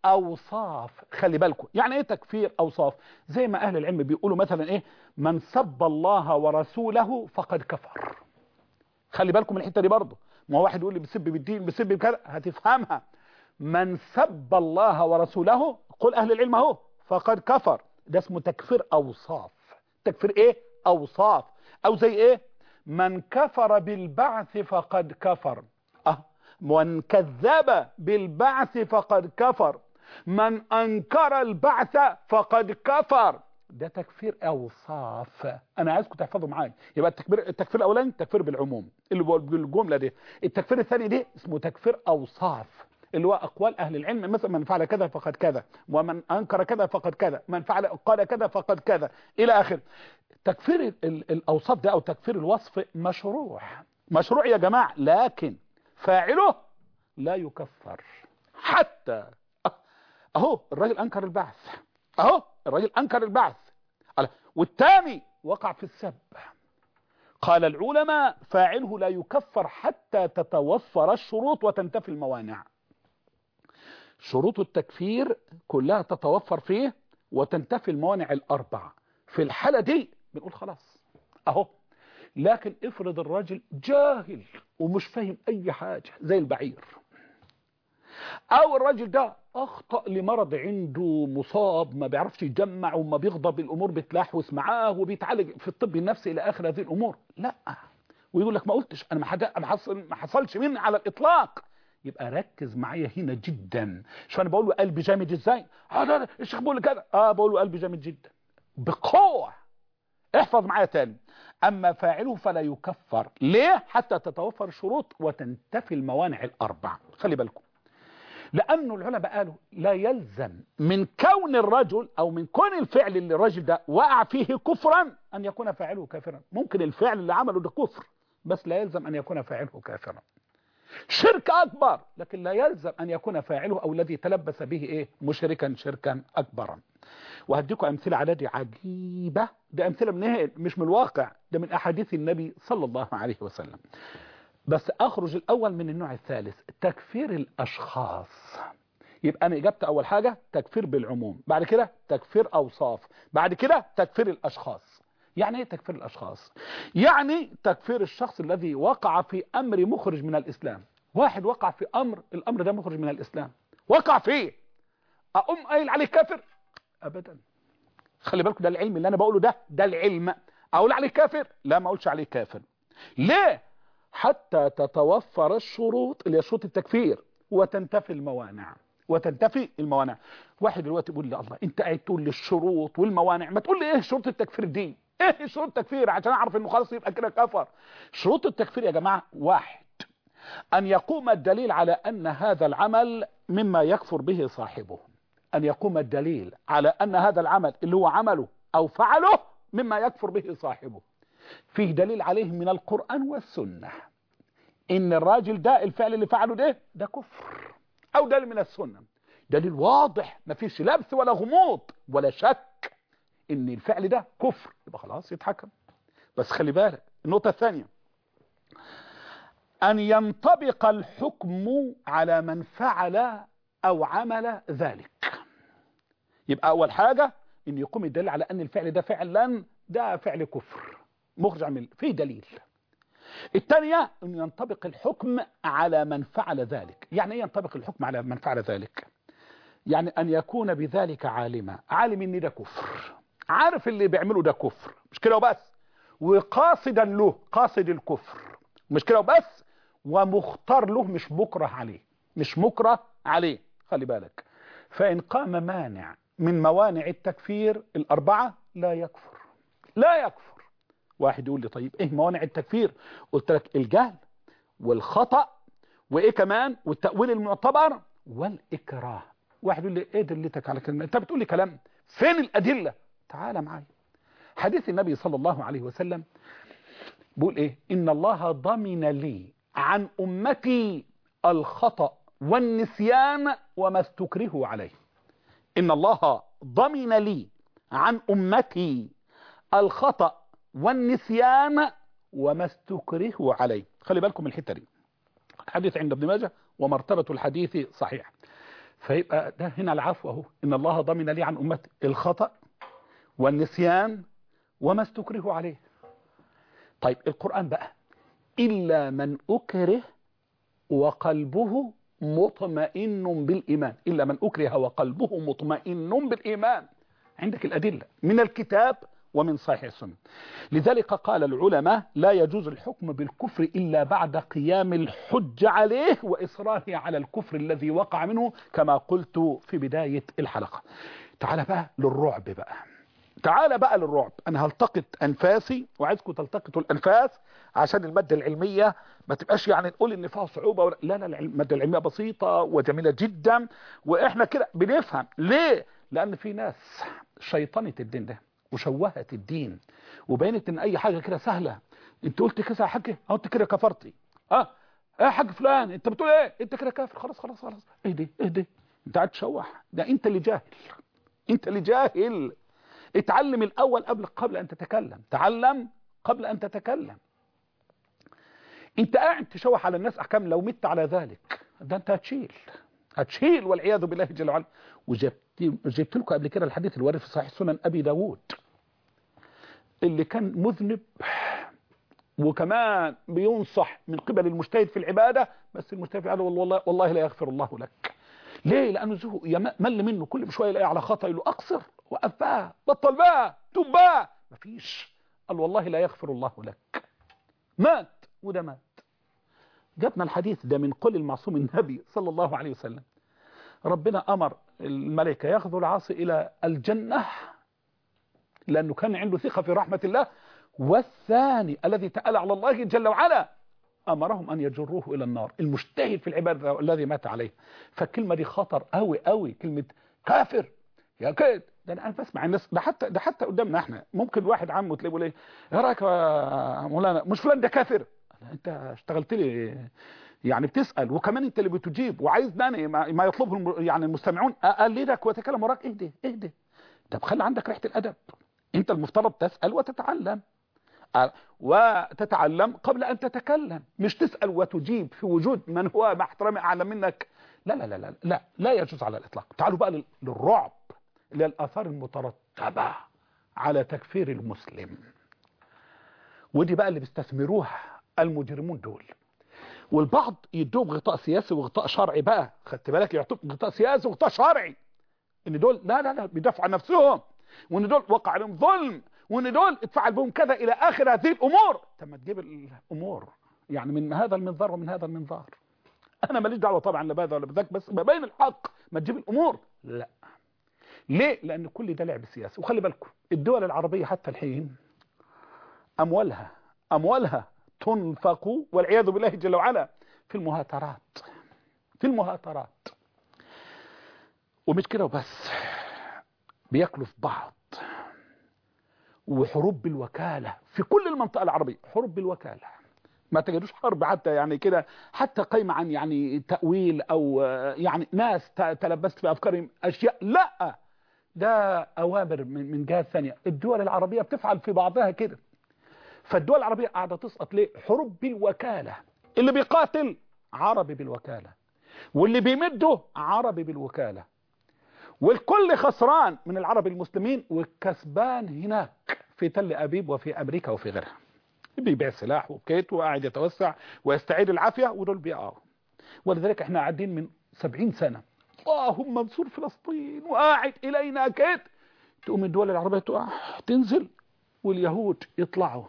[SPEAKER 2] اوصاف خلي بالكم يعني ايه تكفير اوصاف زي ما اهل العلم بيقولوا مثلا ايه من سب الله ورسوله فقد كفر خلي بالكم من الحته دي برضه ما هو واحد يقول لي بسب بالدين بسب بكذا هتفهمها من سب الله ورسوله قل اهل العلم اهو فقد كفر ده اسمه تكفير اوصاف تكفير ايه اوصاف او زي ايه من كفر بالبعث فقد كفر اه من كذب بالبعث فقد كفر من انكر البعث فقد كفر ده تكفير اوصاف انا عايزكم تحفظوا معايا يبقى التكفير التكفير الاولاني تكفير بالعموم اللي هو بالجمله دي التكفير الثاني دي اسمه تكفير اوصاف اللي هو اقوال اهل العلم مثلا من فعل كذا فقد كذا ومن انكر كذا فقد كذا من فعل قال كذا فقد كذا الى اخره تكفير ال- ال- الاوصاف ده او تكفير الوصف مشروع مشروع يا جماعه لكن فاعله لا يكفر حتى اهو الراجل انكر البعث اهو الراجل انكر البعث على- والتاني وقع في السب قال العلماء فاعله لا يكفر حتى تتوفر الشروط وتنتفي الموانع شروط التكفير كلها تتوفر فيه وتنتفي الموانع الأربع في الحالة دي بنقول خلاص أهو لكن افرض الراجل جاهل ومش فاهم أي حاجة زي البعير أو الراجل ده أخطأ لمرض عنده مصاب ما بيعرفش يجمع وما بيغضب الأمور بتلاحوس معاه وبيتعالج في الطب النفسي إلى آخر هذه الأمور لا ويقول لك ما قلتش أنا ما حد- ما حصل ما حصلش مني على الإطلاق يبقى ركز معايا هنا جدا شو انا بقول له قلبي جامد ازاي اه ده ده الشيخ بيقول لي كده اه بقول له قلبي جامد جدا بقوه احفظ معايا تاني اما فاعله فلا يكفر ليه حتى تتوفر الشروط وتنتفي الموانع الاربع خلي بالكم لانه العلماء قالوا لا يلزم من كون الرجل او من كون الفعل اللي الرجل ده وقع فيه كفرا ان يكون فاعله كافرا ممكن الفعل اللي عمله ده كفر بس لا يلزم ان يكون فاعله كافرا شرك أكبر لكن لا يلزم أن يكون فاعله أو الذي تلبس به إيه مشركا شركا أكبرا وهديكم أمثلة على دي عجيبة ده أمثلة من إيه؟ مش من الواقع ده من أحاديث النبي صلى الله عليه وسلم بس أخرج الأول من النوع الثالث تكفير الأشخاص يبقى أنا إجابت أول حاجة تكفير بالعموم بعد كده تكفير أوصاف بعد كده تكفير الأشخاص يعني ايه تكفير الاشخاص يعني تكفير الشخص الذي وقع في امر مخرج من الاسلام واحد وقع في امر الامر ده مخرج من الاسلام وقع فيه اقوم قايل عليه كافر ابدا خلي بالكم ده العلم اللي انا بقوله ده ده العلم اقول عليه كافر لا ما اقولش عليه كافر ليه حتى تتوفر الشروط اللي هي شروط التكفير وتنتفي الموانع وتنتفي الموانع واحد دلوقتي يقول لي الله انت قاعد تقول لي الشروط والموانع ما تقول لي ايه شروط التكفير دي ايه شروط التكفير عشان اعرف انه خلاص يبقى كده كفر شروط التكفير يا جماعه واحد ان يقوم الدليل على ان هذا العمل مما يكفر به صاحبه ان يقوم الدليل على ان هذا العمل اللي هو عمله او فعله مما يكفر به صاحبه فيه دليل عليه من القرآن والسنة ان الراجل ده الفعل اللي فعله ده ده كفر او دليل من السنة دليل واضح ما فيش لبس ولا غموض ولا شك ان الفعل ده كفر يبقى خلاص يتحكم بس خلي بالك النقطة الثانية ان ينطبق الحكم على من فعل او عمل ذلك يبقى اول حاجة ان يقوم الدليل على ان الفعل ده فعلا ده فعل كفر مخرج عن فيه دليل الثانية أن ينطبق الحكم على من فعل ذلك يعني ايه ينطبق الحكم على من فعل ذلك يعني أن يكون بذلك عالما عالم ان ده كفر عارف اللي بيعمله ده كفر مش كده وبس وقاصدا له قاصد الكفر مش كده وبس ومختار له مش مكره عليه مش مكره عليه خلي بالك فإن قام مانع من موانع التكفير الأربعة لا يكفر لا يكفر واحد يقول لي طيب ايه موانع التكفير قلت لك الجهل والخطأ وايه كمان والتأويل المعتبر والإكراه واحد يقول لي ايه دلتك على كلمة انت بتقول لي كلام فين الأدلة تعال معايا حديث النبي صلى الله عليه وسلم بيقول ايه ان الله ضمن لي عن امتي الخطأ والنسيان وما استكرهوا عليه ان الله ضمن لي عن امتي الخطأ والنسيان وما استكرهوا عليه خلي بالكم من الحته دي حديث عند ابن ماجه ومرتبة الحديث صحيح فيبقى ده هنا العفو اهو ان الله ضمن لي عن امتي الخطأ والنسيان وما استكرهوا عليه طيب القرآن بقى إلا من أكره وقلبه مطمئن بالإيمان إلا من أكره وقلبه مطمئن بالإيمان عندك الأدلة من الكتاب ومن صحيح السنة لذلك قال العلماء لا يجوز الحكم بالكفر إلا بعد قيام الحج عليه وإصراره على الكفر الذي وقع منه كما قلت في بداية الحلقة تعال بقى للرعب بقى تعال بقى للرعب انا هلتقط انفاسي وعايزكم تلتقطوا الانفاس عشان الماده العلميه ما تبقاش يعني نقول ان فيها صعوبه ولا لا لا الماده العلميه بسيطه وجميله جدا واحنا كده بنفهم ليه لان في ناس شيطنت الدين ده وشوهت الدين وبينت ان اي حاجه كده سهله انت قلت كذا يا حاج اه انت كده كفرتي اه يا حاج فلان انت بتقول ايه انت كده كافر خلاص خلاص خلاص اهدي اهدي انت قاعد تشوح ده انت اللي جاهل انت اللي جاهل اتعلم الاول قبل قبل ان تتكلم تعلم قبل ان تتكلم انت قاعد تشوح على الناس احكام لو مت على ذلك ده انت هتشيل هتشيل والعياذ بالله جل وعلا وجبت جبت لكم قبل كده الحديث الوارد في صحيح سنن ابي داود اللي كان مذنب وكمان بينصح من قبل المجتهد في العباده بس المجتهد في العباده والله والله لا يغفر الله لك ليه لانه زهق مل منه كل شويه يلاقي على خطا يقول له اقصر وقف بقى بطل بقى توب بقى مفيش قال والله لا يغفر الله لك مات وده مات جبنا الحديث ده من قول المعصوم النبي صلى الله عليه وسلم ربنا امر الملائكه ياخذوا العاصي الى الجنه لانه كان عنده ثقه في رحمه الله والثاني الذي تألى على الله جل وعلا امرهم ان يجروه الى النار المجتهد في العباده الذي مات عليه فالكلمه دي خطر قوي قوي كلمه كافر يا كيد ده انا بسمع الناس ده حتى ده حتى قدامنا احنا ممكن واحد عمه تلاقيه بيقول ايه يا رايك يا مولانا مش فلان ده كافر انت اشتغلت لي يعني بتسال وكمان انت اللي بتجيب وعايزني ما يطلبه يعني المستمعون اقلدك واتكلم وراك اهدي اهدي طب خلي عندك ريحه الادب انت المفترض تسال وتتعلم وتتعلم قبل ان تتكلم مش تسال وتجيب في وجود من هو مع احترامي اعلم منك لا لا لا لا لا, لا يجوز على الاطلاق تعالوا بقى للرعب اللي الاثار المترتبه على تكفير المسلم ودي بقى اللي بيستثمروها المجرمون دول والبعض يدوهم غطاء سياسي وغطاء شرعي بقى خدت بالك يعطوك غطاء سياسي وغطاء شرعي ان دول لا لا لا بيدافعوا عن نفسهم وان دول وقع عليهم ظلم وان دول اتفعل بهم كذا الى اخر هذه الامور طب ما تجيب الامور يعني من هذا المنظار ومن هذا المنظار انا ماليش دعوه طبعا لا بهذا ولا بذاك بس ببين الحق ما تجيب الامور لا ليه لان كل ده لعب سياسي وخلي بالكم الدول العربيه حتى الحين اموالها اموالها تنفق والعياذ بالله جل وعلا في المهاترات في المهاترات ومش كده وبس بياكلوا في بعض وحروب بالوكالة في كل المنطقة العربية حروب بالوكالة ما تجدوش حرب حتى يعني كده حتى قايمة عن يعني تأويل أو يعني ناس تلبست في أفكارهم أشياء لا ده أوامر من من جهة ثانية الدول العربية بتفعل في بعضها كده فالدول العربية قاعدة تسقط ليه حروب بالوكالة اللي بيقاتل عربي بالوكالة واللي بيمده عربي بالوكالة والكل خسران من العرب المسلمين والكسبان هناك في تل أبيب وفي أمريكا وفي غيرها بيبيع سلاح وكيت وقاعد يتوسع ويستعيد العافية ودول بيقعوا ولذلك احنا قاعدين من سبعين سنة اللهم انصر فلسطين وقاعد إلينا كيت تقوم الدول العربية تقع تنزل واليهود يطلعوا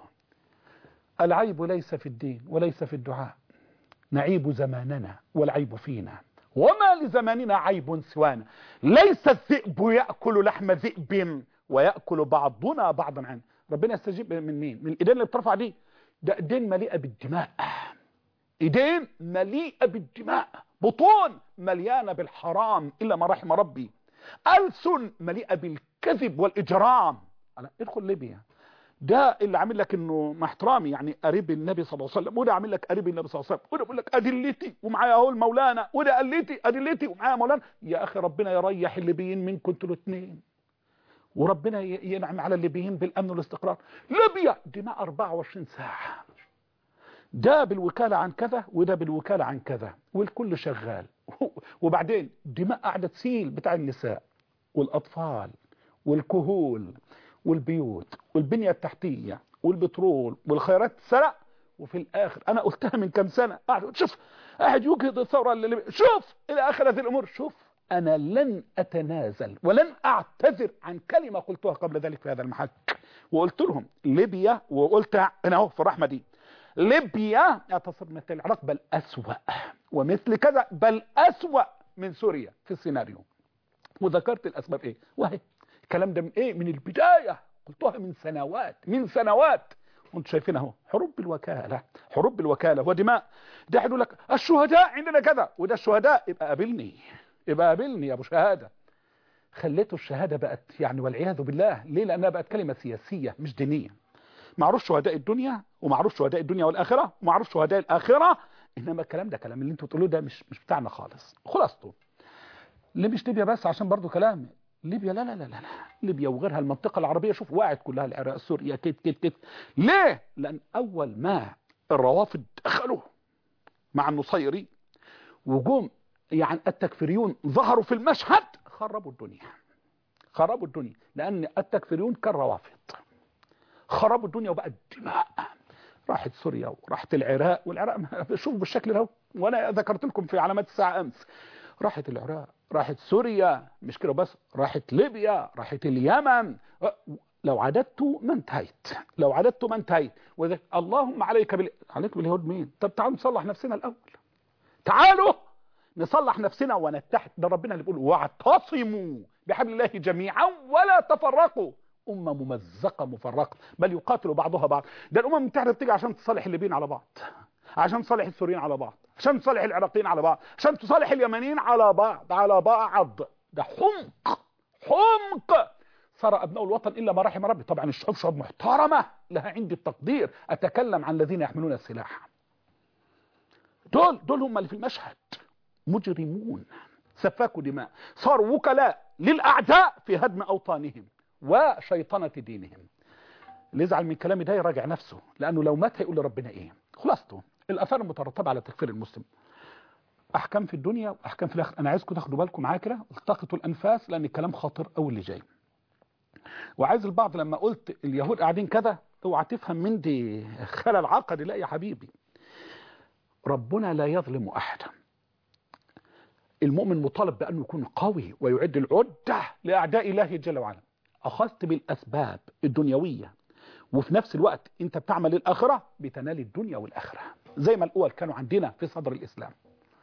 [SPEAKER 2] العيب ليس في الدين وليس في الدعاء نعيب زماننا والعيب فينا وما لزماننا عيب سوانا ليس الذئب يأكل لحم ذئب ويأكل بعضنا بعضا عنه ربنا يستجيب من مين من الايدين اللي بترفع دي ده ايدين مليئة بالدماء ايدين مليئة بالدماء بطون مليانة بالحرام إلا ما رحم ربي ألسن مليئة بالكذب والإجرام أنا ادخل ليبيا ده اللي عامل لك انه مع احترامي يعني قريب النبي صلى الله عليه وسلم وده عامل لك قريب النبي صلى الله عليه وسلم وده بيقول لك ادلتي ومعايا اهو المولانا وده قلتي ادلتي ومعايا مولانا يا اخي ربنا يريح الليبيين منكم انتوا الاثنين وربنا ينعم على الليبيين بالامن والاستقرار ليبيا دماء 24 ساعه ده بالوكاله عن كذا وده بالوكاله عن كذا والكل شغال وبعدين دماء قاعده تسيل بتاع النساء والاطفال والكهول والبيوت والبنية التحتية والبترول والخيرات سرق وفي الآخر أنا قلتها من كم سنة قاعد شوف قاعد يوجد الثورة اللي شوف إلى آخر هذه الأمور شوف أنا لن أتنازل ولن أعتذر عن كلمة قلتها قبل ذلك في هذا المحك وقلت لهم ليبيا وقلت أنا أهو في الرحمة دي ليبيا تصير مثل العراق بل أسوأ ومثل كذا بل أسوأ من سوريا في السيناريو وذكرت الأسباب إيه وهي الكلام ده من ايه من البدايه قلتها من سنوات من سنوات وانتم شايفين اهو حروب بالوكاله حروب بالوكاله ودماء ده يقول لك الشهداء عندنا كذا وده الشهداء يبقى قابلني يبقى قابلني يا ابو شهاده خليته الشهاده بقت يعني والعياذ بالله ليه لانها بقت كلمه سياسيه مش دينيه معروف شهداء الدنيا ومعروف شهداء الدنيا والاخره ومعروف شهداء الاخره انما الكلام ده كلام اللي انتوا بتقولوه ده مش مش بتاعنا خالص خلاصته ليه مش ليبيا بس عشان برضو كلام ليبيا لا لا لا لا لا. ليبيا وغيرها المنطقة العربية شوف وقعت كلها العراق سوريا كت كت كت ليه لأن أول ما الروافد دخلوا مع النصيري وجوم يعني التكفيريون ظهروا في المشهد خربوا الدنيا خربوا الدنيا لأن التكفيريون كالروافد خربوا الدنيا وبقت دماء راحت سوريا وراحت العراق والعراق شوفوا بالشكل ده وانا ذكرت لكم في علامات الساعه امس راحت العراق راحت سوريا مش كده بس راحت ليبيا راحت اليمن لو عددت ما انتهيت لو عددت ما انتهيت وذلك اللهم عليك بال... عليك باليهود مين طب تعالوا نصلح نفسنا الاول تعالوا نصلح نفسنا ونتحد ده ربنا اللي بيقول واعتصموا بحبل الله جميعا ولا تفرقوا أمة ممزقة مفرقة بل يقاتل بعضها بعض ده الأمم المتحدة بتيجي عشان تصالح الليبيين على بعض عشان تصالح السوريين على بعض عشان تصالح العراقيين على بعض عشان تصالح اليمنيين على بعض على بعض ده حمق حمق صار أبناء الوطن إلا ما رحم ربي طبعا الشعوب شعوب محترمة لها عندي التقدير أتكلم عن الذين يحملون السلاح دول دول هم اللي في المشهد مجرمون سفاكوا دماء صاروا وكلاء للأعداء في هدم أوطانهم وشيطنة دينهم اللي يزعل من كلامي ده يراجع نفسه لأنه لو مات هيقول لربنا إيه خلاصته الأثار المترتبة على تكفير المسلم أحكام في الدنيا وأحكام في الآخرة أنا عايزكم تاخدوا بالكم معايا كده التقطوا الأنفاس لأن الكلام خطير أوي اللي جاي وعايز البعض لما قلت اليهود قاعدين كده اوعى تفهم من دي خلل عقدي لا يا حبيبي ربنا لا يظلم أحدا المؤمن مطالب بأنه يكون قوي ويعد العدة لأعداء الله جل وعلا أخذت بالأسباب الدنيوية وفي نفس الوقت أنت بتعمل الآخرة بتنال الدنيا والآخرة زي ما الأول كانوا عندنا في صدر الإسلام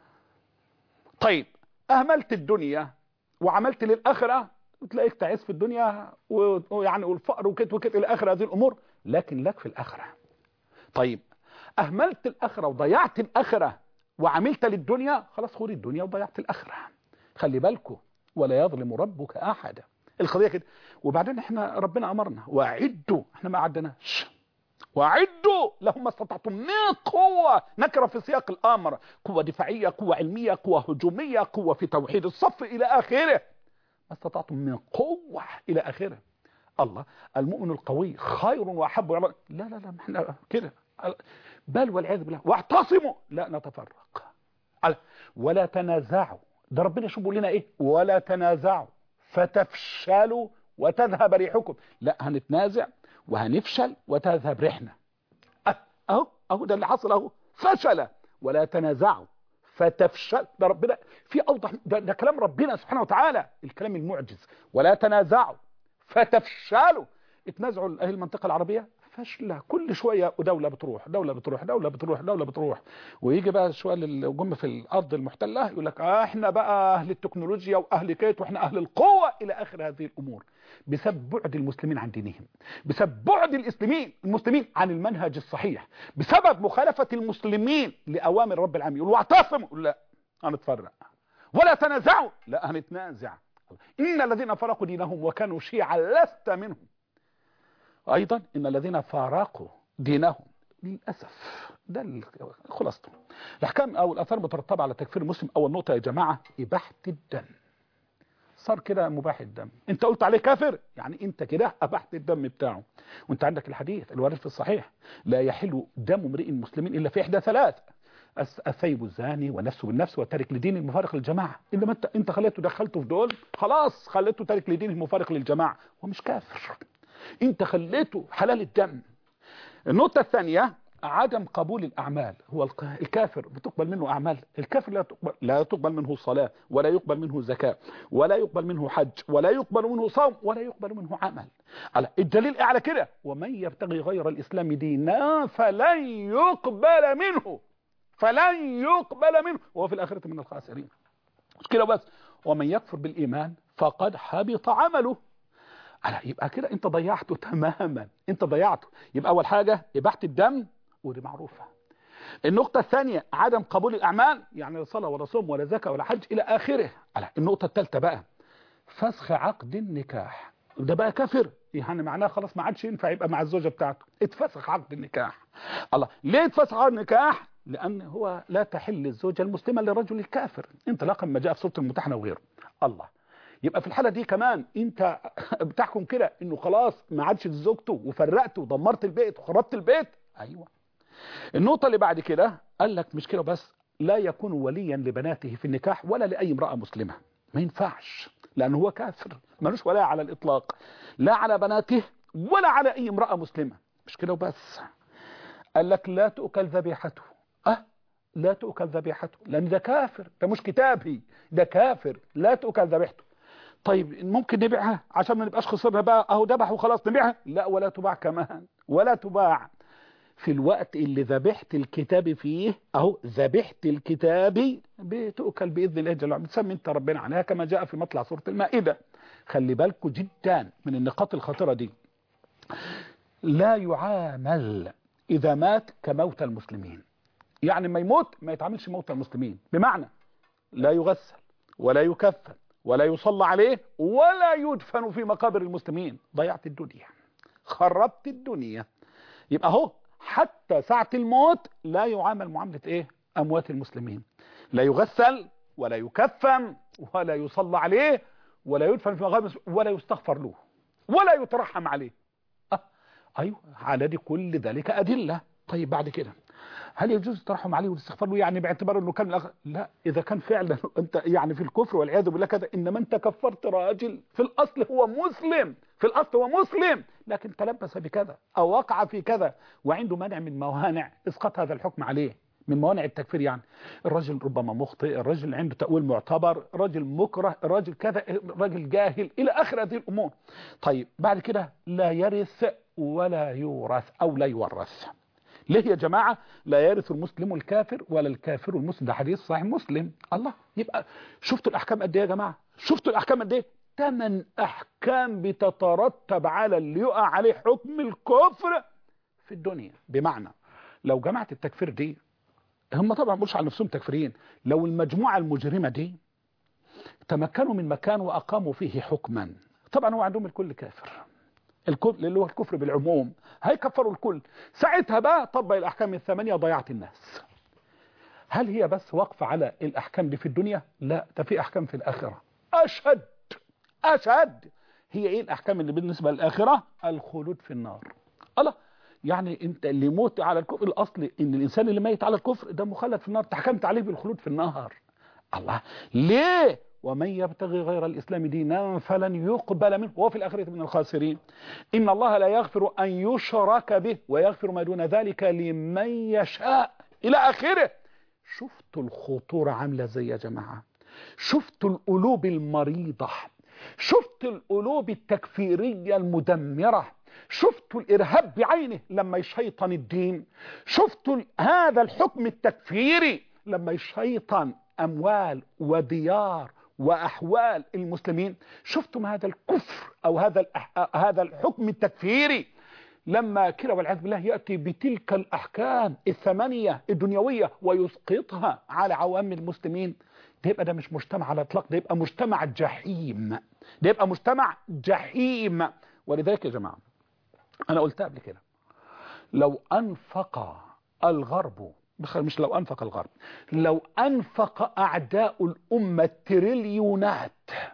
[SPEAKER 2] طيب أهملت الدنيا وعملت للآخرة تلاقيك تعيس في الدنيا ويعني والفقر وكت وكت إلى آخر هذه الأمور لكن لك في الآخرة طيب أهملت الآخرة وضيعت الآخرة وعملت للدنيا خلاص خوري الدنيا وضيعت الآخرة خلي بالكم ولا يظلم ربك أحدا القضية كده وبعدين احنا ربنا أمرنا وأعدوا احنا ما عدناش وأعدوا لهم ما استطعتم من قوة نكرة في سياق الأمر قوة دفاعية قوة علمية قوة هجومية قوة في توحيد الصف إلى آخره ما استطعتم من قوة إلى آخره الله المؤمن القوي خير وأحب لا لا لا احنا كده بل والعياذ بالله واعتصموا لا نتفرق ولا تنازعوا ده ربنا شو بيقول لنا ايه ولا تنازعوا فتفشلوا وتذهب ريحكم لا هنتنازع وهنفشل وتذهب ريحنا اهو اهو ده اللي حصل اهو فشل ولا تنازعوا فتفشل ده ربنا في اوضح ده, ده كلام ربنا سبحانه وتعالى الكلام المعجز ولا تنازعوا فتفشلوا اتنازعوا اهل المنطقه العربيه فاشله كل شويه ودوله بتروح دوله بتروح دوله بتروح دوله بتروح ويجي بقى شويه للجم في الارض المحتله يقول لك آه احنا بقى اهل التكنولوجيا واهل كيت واحنا اهل القوه الى اخر هذه الامور بسبب بعد المسلمين عن دينهم بسبب بعد الاسلاميين المسلمين عن المنهج الصحيح بسبب مخالفه المسلمين لاوامر رب العالمين يقولوا واعتصموا لا هنتفرق ولا تنازعوا لا هنتنازع ان الذين فرقوا دينهم وكانوا شيعا لست منهم ايضا ان الذين فارقوا دينهم للاسف ده خلاصته الاحكام او الاثار مترتبه على تكفير المسلم اول نقطه يا جماعه اباحه الدم صار كده مباح الدم انت قلت عليه كافر يعني انت كده ابحت الدم بتاعه وانت عندك الحديث الوارد في الصحيح لا يحل دم امرئ مسلم الا في احدى ثلاث الثيب الزاني ونفسه بالنفس والتارك لدين المفارق للجماعه انما انت انت خليته دخلته في دول خلاص خليته تارك لدين المفارق للجماعه هو مش كافر انت خليته حلال الدم النقطة الثانية عدم قبول الأعمال هو الكافر بتقبل منه أعمال الكافر لا تقبل, لا تقبل منه صلاة ولا يقبل منه زكاة ولا يقبل منه حج ولا يقبل منه صوم ولا يقبل منه عمل على الدليل على كده ومن يبتغي غير الإسلام دينا فلن يقبل منه فلن يقبل منه وهو في الآخرة من الخاسرين مش كده بس ومن يكفر بالإيمان فقد حبط عمله ألا يبقى كده انت ضيعته تماما انت ضيعته يبقى اول حاجة اباحة الدم ودي معروفة النقطة الثانية عدم قبول الأعمال يعني لا صلاة ولا صوم ولا زكاة ولا حج إلى آخره ألا النقطة الثالثة بقى فسخ عقد النكاح ده بقى كافر يعني معناه خلاص ما عادش ينفع يبقى مع الزوجة بتاعته اتفسخ عقد النكاح الله ليه اتفسخ عقد النكاح لأن هو لا تحل الزوجة المسلمة للرجل الكافر انطلاقا ما جاء في سورة المتحنة وغيره الله يبقى في الحالة دي كمان انت بتحكم كده انه خلاص ما عادش زوجته وفرقته ودمرت البيت وخربت البيت ايوه النقطة اللي بعد كده قال لك مش كده بس لا يكون وليا لبناته في النكاح ولا لأي امرأة مسلمة ما ينفعش لأنه هو كافر ملوش ولاية على الإطلاق لا على بناته ولا على أي امرأة مسلمة مش كده وبس قال لك لا تؤكل ذبيحته أه لا تؤكل ذبيحته لأن ده كافر ده مش كتابي ده كافر لا تؤكل ذبيحته طيب ممكن نبيعها عشان ما نبقاش خسرنا بقى اهو ذبح وخلاص نبيعها لا ولا تباع كمان ولا تباع في الوقت اللي ذبحت الكتاب فيه اهو ذبحت الكتاب بتؤكل باذن الله جل وعلا بتسمي انت ربنا عليها كما جاء في مطلع سوره المائده خلي بالكم جدا من النقاط الخطيره دي لا يعامل اذا مات كموت المسلمين يعني ما يموت ما يتعاملش موت المسلمين بمعنى لا يغسل ولا يكفن ولا يصلى عليه ولا يدفن في مقابر المسلمين ضيعت الدنيا خربت الدنيا يبقى هو حتى ساعة الموت لا يعامل معاملة ايه اموات المسلمين لا يغسل ولا يكفن ولا يصلى عليه ولا يدفن في مقابر المسلمين ولا يستغفر له ولا يترحم عليه أه. ايوه على دي كل ذلك ادله طيب بعد كده هل يجوز الترحم عليه والاستغفار له يعني باعتبار انه كان الأخ... لا اذا كان فعلا انت يعني في الكفر والعياذ بالله كذا انما انت كفرت راجل في الاصل هو مسلم في الاصل هو مسلم لكن تلبس بكذا او وقع في كذا وعنده مانع من موانع اسقاط هذا الحكم عليه من موانع التكفير يعني الرجل ربما مخطئ الرجل عنده تأويل معتبر رجل مكره رجل كذا رجل جاهل إلى آخر هذه الأمور طيب بعد كده لا يرث ولا يورث أو لا يورث ليه يا جماعة لا يرث المسلم الكافر ولا الكافر المسلم ده حديث صحيح مسلم الله يبقى شفتوا الأحكام قد ايه يا جماعة شفتوا الأحكام قد ايه ثمان أحكام بتترتب على اللي يقع عليه حكم الكفر في الدنيا بمعنى لو جماعة التكفير دي هم طبعا بيقولش على نفسهم تكفيريين لو المجموعة المجرمة دي تمكنوا من مكان وأقاموا فيه حكما طبعا هو عندهم الكل كافر الكفر اللي هو الكفر بالعموم هيكفروا الكل ساعتها بقى طبق الأحكام الثمانية ضيعت الناس هل هي بس واقفة على الأحكام دي في الدنيا لا ده في أحكام في الآخرة أشد أشد هي إيه الأحكام اللي بالنسبة للآخرة الخلود في النار الله يعني انت اللي يموت على الكفر الاصل ان الانسان اللي ميت على الكفر ده مخلد في النار تحكمت عليه بالخلود في النار الله ليه ومن يبتغي غير الاسلام دينا فلن يقبل منه وهو في الاخره من الخاسرين ان الله لا يغفر ان يشرك به ويغفر ما دون ذلك لمن يشاء الى اخره شفتوا الخطوره عامله ازاي يا جماعه شفتوا القلوب المريضه شفتوا القلوب التكفيريه المدمره شفتوا الإرهاب بعينه لما يشيطن الدين شفتوا هذا الحكم التكفيري لما يشيطن أموال وديار وأحوال المسلمين شفتم هذا الكفر أو هذا هذا الحكم التكفيري لما كده والعياذ بالله يأتي بتلك الأحكام الثمانية الدنيوية ويسقطها على عوام المسلمين ده يبقى ده مش مجتمع على الاطلاق ده يبقى مجتمع جحيم ده يبقى مجتمع جحيم ولذلك يا جماعه أنا قلتها قبل كده لو أنفق الغرب مش لو أنفق الغرب لو أنفق أعداء الأمة تريليونات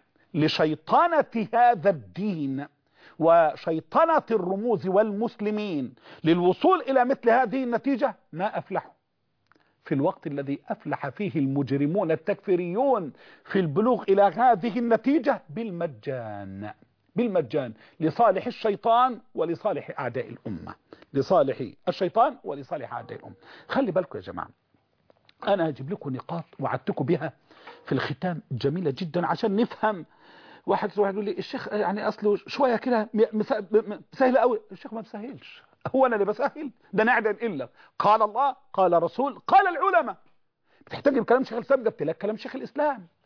[SPEAKER 2] لشيطنة هذا الدين وشيطنة الرموز والمسلمين للوصول إلى مثل هذه النتيجة ما أفلحوا في الوقت الذي أفلح فيه المجرمون التكفيريون في البلوغ إلى هذه النتيجة بالمجان بالمجان لصالح الشيطان ولصالح أعداء الأمة لصالح الشيطان ولصالح أعداء الأمة خلي بالكم يا جماعة أنا هجيب لكم نقاط وعدتكم بها في الختام جميلة جدا عشان نفهم واحد واحد يقول لي الشيخ يعني أصله شوية كده سهل قوي الشيخ ما بسهلش هو أنا اللي بسهل ده نعدا إلا قال الله قال رسول قال العلماء بتحتاج بكلام شيخ الإسلام جبت لك كلام شيخ الإسلام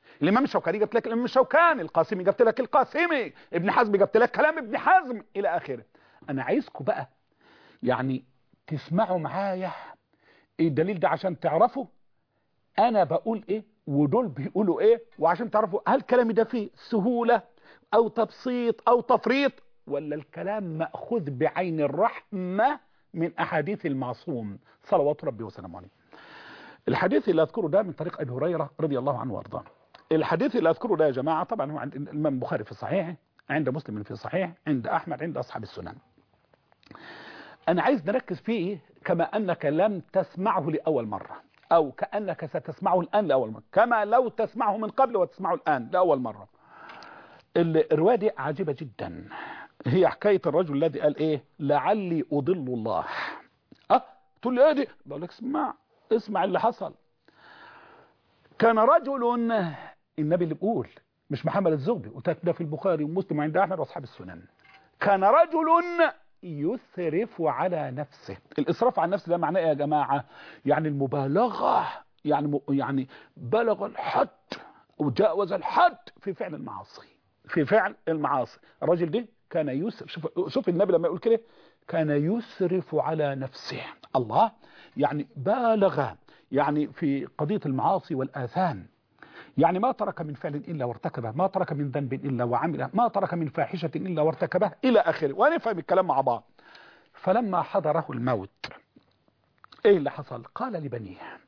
[SPEAKER 2] الامام الشوكاني جبت لك الامام الشوكاني القاسمي جبت لك القاسمي ابن حزم جبت لك كلام ابن حزم الى اخره انا عايزكم بقى يعني تسمعوا معايا الدليل ده عشان تعرفوا انا بقول ايه ودول بيقولوا ايه وعشان تعرفوا هل كلامي ده فيه سهولة او تبسيط او تفريط ولا الكلام مأخوذ بعين الرحمة من احاديث المعصوم صلوات ربي وسلامه عليه الحديث اللي اذكره ده من طريق ابي هريرة رضي الله عنه وارضاه الحديث اللي اذكره ده يا جماعة طبعا هو عند الامام البخاري في صحيحه عند مسلم في صحيح عند احمد عند اصحاب السنن انا عايز نركز فيه كما انك لم تسمعه لاول مرة او كأنك ستسمعه الان لاول مرة كما لو تسمعه من قبل وتسمعه الان لاول مرة الرواية دي عجيبة جدا هي حكاية الرجل الذي قال ايه لعلي اضل الله اه تقول لي ايه دي بقول لك اسمع اسمع اللي حصل كان رجل النبي اللي بيقول مش محمد الزغبي وتاك ده في البخاري ومسلم عند احمد واصحاب السنن كان رجل يسرف على نفسه الاسراف على النفس ده معناه ايه يا جماعه يعني المبالغه يعني يعني بلغ الحد وجاوز الحد في فعل المعاصي في فعل المعاصي الراجل ده كان يسرف شوف شوف النبي لما يقول كده كان يسرف على نفسه الله يعني بالغ يعني في قضيه المعاصي والاثام يعني ما ترك من فعل إلا وارتكبه ما ترك من ذنب إلا وعمله ما ترك من فاحشة إلا وارتكبه إلى آخره ونفهم الكلام مع بعض فلما حضره الموت إيه اللي حصل قال لبنيه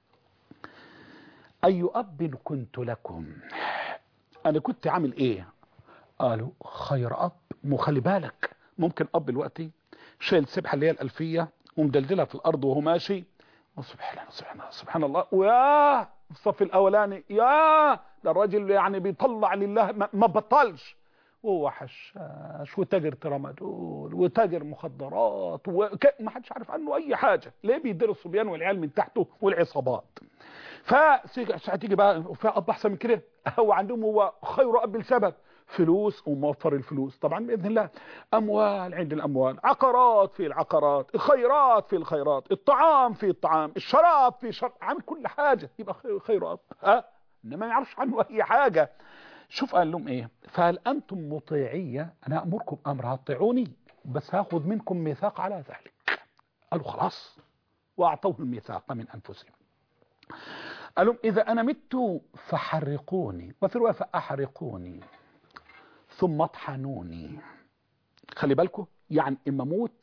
[SPEAKER 2] أي أب كنت لكم أنا كنت عامل إيه قالوا خير أب مخلي بالك ممكن أب دلوقتي شايل سبحة اللي هي الألفية ومدلدلها في الأرض وهو ماشي وسبحان الله سبحان الله سبحان الله وياه في الصف الاولاني يا ده الراجل يعني بيطلع لله ما بطلش وهو حشاش وتاجر ترامادول وتاجر مخدرات وما حدش عارف عنه اي حاجه ليه بيدير الصبيان والعيال من تحته والعصابات فتيجي بقى في اب احسن من كده هو عندهم هو خير اب لسبب فلوس وموفر الفلوس طبعا باذن الله اموال عند الاموال عقارات في العقارات خيرات في الخيرات الطعام في الطعام الشراب في شراب عامل كل حاجه يبقى خير اب ها انما ما يعرفش عنه اي حاجه شوف قال لهم ايه فهل انتم مطيعيه انا امركم امر اطيعوني بس هاخذ منكم ميثاق على ذلك قالوا خلاص واعطوه الميثاق من انفسهم قال لهم اذا انا مت فحرقوني وفي روايه فاحرقوني ثم اطحنوني خلي بالكم يعني اما اموت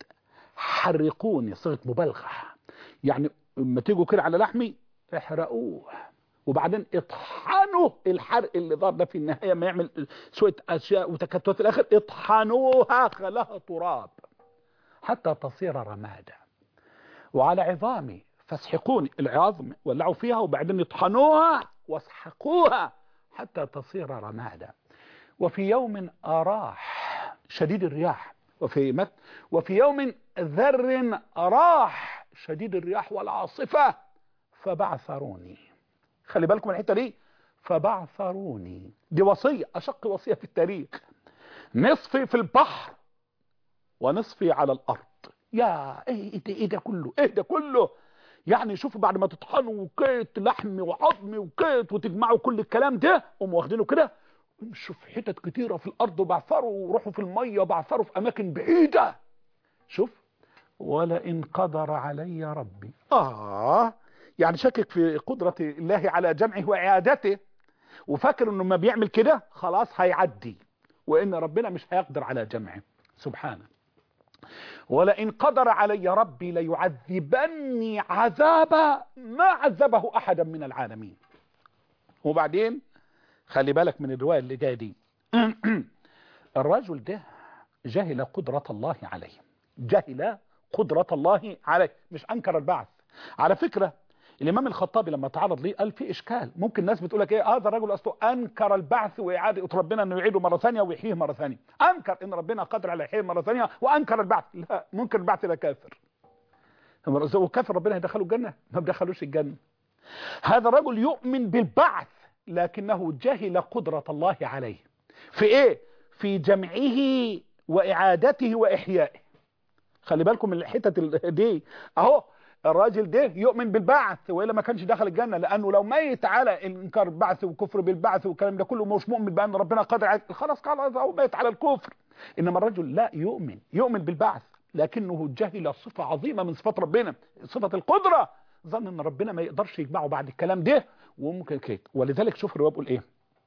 [SPEAKER 2] حرقوني صيغه مبالغه يعني اما تيجوا كده على لحمي احرقوه وبعدين اطحنوا الحرق اللي ضار ده في النهايه ما يعمل شويه اشياء وتكتلات في الاخر اطحنوها خلاها تراب حتى تصير رمادا وعلى عظامي فاسحقوني العظم ولعوا فيها وبعدين اطحنوها واسحقوها حتى تصير رمادا وفي يوم أراح شديد الرياح وفي مت وفي يوم ذر أراح شديد الرياح والعاصفة فبعثروني خلي بالكم الحتة دي فبعثروني دي وصية أشق وصية في التاريخ نصفي في البحر ونصفي على الأرض يا ايه ده, إيه ده كله ايه ده كله يعني شوفوا بعد ما تطحنوا وكيت لحم وعظم وكيت وتجمعوا كل الكلام ده قوموا واخدينه كده امشوا في حتت كتيرة في الأرض وبعثروا وروحوا في المية وبعثروا في أماكن بعيدة شوف ولئن قدر علي ربي آه يعني شكك في قدرة الله على جمعه وإعادته وفاكر انه ما بيعمل كده خلاص هيعدي وان ربنا مش هيقدر على جمعه سبحانه ولئن قدر علي ربي ليعذبني عذابا ما عذبه احدا من العالمين وبعدين خلي بالك من الرواية اللي جايه دي الرجل ده جهل قدرة الله عليه جهل قدرة الله عليه مش أنكر البعث على فكرة الإمام الخطابي لما تعرض ليه قال في إشكال ممكن الناس بتقول لك إيه هذا الرجل أصله أنكر البعث وإعادة ربنا أنه يعيده مرة ثانية ويحييه مرة ثانية أنكر إن ربنا قادر على يحييه مرة ثانية وأنكر البعث لا منكر البعث ده كافر وكافر ربنا يدخله الجنة ما بدخلوش الجنة هذا الرجل يؤمن بالبعث لكنه جهل قدرة الله عليه في ايه في جمعه واعادته واحيائه خلي بالكم من الحتة دي اهو الراجل ده يؤمن بالبعث والا ما كانش دخل الجنه لانه لو ميت على انكار البعث وكفر بالبعث والكلام ده كله مش مؤمن بان ربنا قادر على خلاص خلاص هو ميت على الكفر انما الرجل لا يؤمن يؤمن بالبعث لكنه جهل صفه عظيمه من صفات ربنا صفه القدره ظن ان ربنا ما يقدرش يجمعه بعد الكلام ده وممكن كده ولذلك شوف الروايه بيقول ايه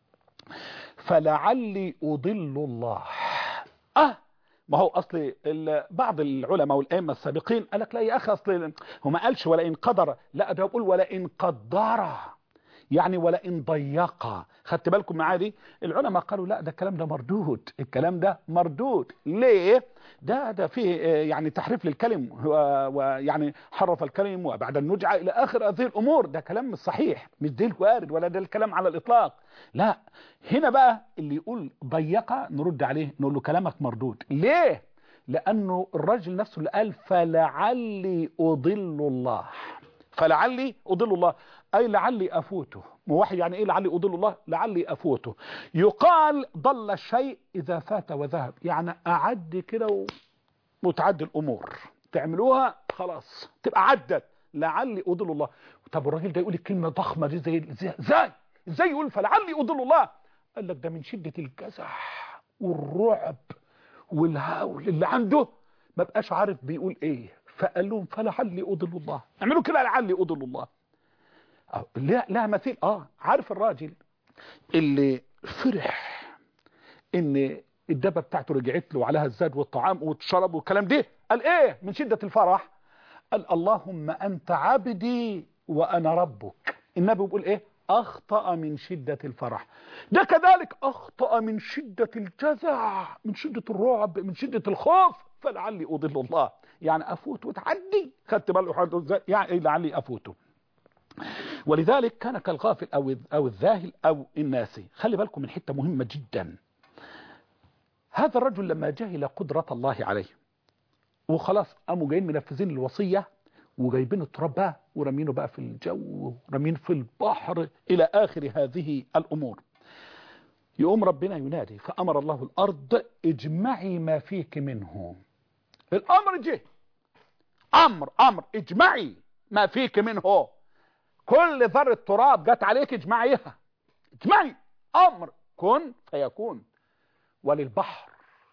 [SPEAKER 2] فلعلي اضل الله اه ما هو اصل بعض العلماء والائمه السابقين قال لك لا يا اخي اصل هو ما قالش ولا ان قدر لا ده بيقول ولا ان قدر يعني ولا ان ضيق خدت بالكم معايا دي العلماء قالوا لا ده الكلام ده مردود الكلام ده مردود ليه ده ده فيه يعني تحريف للكلم ويعني حرف الكلم وبعد النجعة الى اخر هذه الامور ده كلام مش صحيح مش ده الوارد ولا ده الكلام على الاطلاق لا هنا بقى اللي يقول ضيق نرد عليه نقول له كلامك مردود ليه لانه الراجل نفسه اللي قال فلعلي اضل الله فلعلي اضل الله اي لعلي افوته واحد يعني ايه لعلي اضل الله لعلي افوته يقال ضل الشيء اذا فات وذهب يعني اعد كده وتعدي الامور تعملوها خلاص تبقى عدت لعلي اضل الله طب الراجل ده يقول الكلمه ضخمه دي زي ازاي ازاي يقول فلعلي اضل الله قال لك ده من شده الجزع والرعب والهول اللي عنده ما بقاش عارف بيقول ايه فقال لهم فلعلي اضل الله اعملوا كده لعلي اضل الله لا لا مثيل اه عارف الراجل اللي فرح ان الدبه بتاعته رجعت له عليها الزاد والطعام والشرب والكلام ده قال ايه من شده الفرح قال اللهم انت عبدي وانا ربك النبي بيقول ايه اخطا من شده الفرح ده كذلك اخطا من شده الجزع من شده الرعب من شده الخوف فلعلي اضل الله يعني افوت وتعدي خدت بالك يعني لعلي افوته ولذلك كان كالغافل أو أو الذاهل أو الناسي خلي بالكم من حتة مهمة جدا هذا الرجل لما جهل قدرة الله عليه وخلاص قاموا جايين منفذين الوصية وجايبين التراب بقى ورمينه بقى في الجو ورمين في البحر إلى آخر هذه الأمور يقوم ربنا ينادي فأمر الله الأرض اجمعي ما فيك منه الأمر جه أمر أمر اجمعي ما فيك منه كل ذرة تراب جت عليك اجمعيها اجمعي امر كن فيكون وللبحر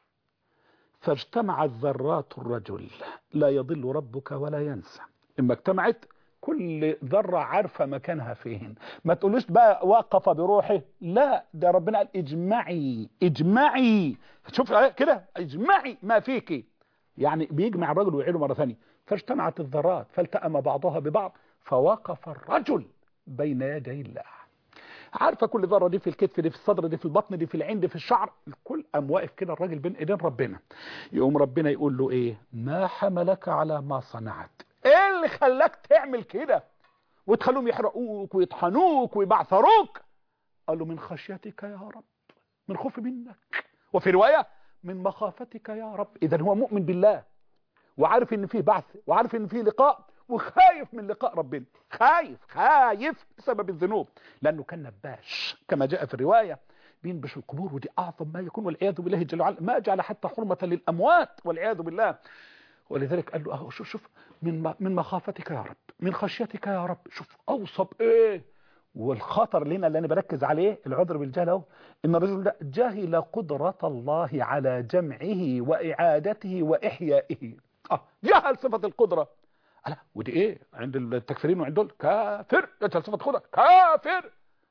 [SPEAKER 2] فاجتمعت ذرات الرجل لا يضل ربك ولا ينسى اما اجتمعت كل ذرة عارفة مكانها فين ما تقولوش بقى وقف بروحه لا ده ربنا قال اجمعي اجمعي شوف كده اجمعي ما فيك يعني بيجمع الرجل ويعيده مرة ثانية فاجتمعت الذرات فالتأم بعضها ببعض فوقف الرجل بين يدي الله عارفة كل ذرة دي في الكتف دي في الصدر دي في البطن دي في العين دي في الشعر الكل قام واقف كده الراجل بين ايدين ربنا يقوم ربنا يقول له ايه ما حملك على ما صنعت ايه اللي خلاك تعمل كده وتخلوهم يحرقوك ويطحنوك ويبعثروك قال له من خشيتك يا رب من خوف منك وفي رواية من مخافتك يا رب اذا هو مؤمن بالله وعارف ان فيه بعث وعارف ان فيه لقاء وخايف من لقاء ربنا خايف خايف بسبب الذنوب لانه كان نباش كما جاء في الروايه بينبش القبور ودي اعظم ما يكون والعياذ بالله جل وعلا ما جعل حتى حرمه للاموات والعياذ بالله ولذلك قال له اهو شوف شوف من من مخافتك يا رب من خشيتك يا رب شوف اوصب ايه والخطر لنا اللي انا بركز عليه العذر بالجهل اهو ان الرجل ده جهل قدره الله على جمعه واعادته واحيائه اه جهل صفه القدره لا ودي ايه عند التكفيرين وعند دول كافر جهل صفه القدره كافر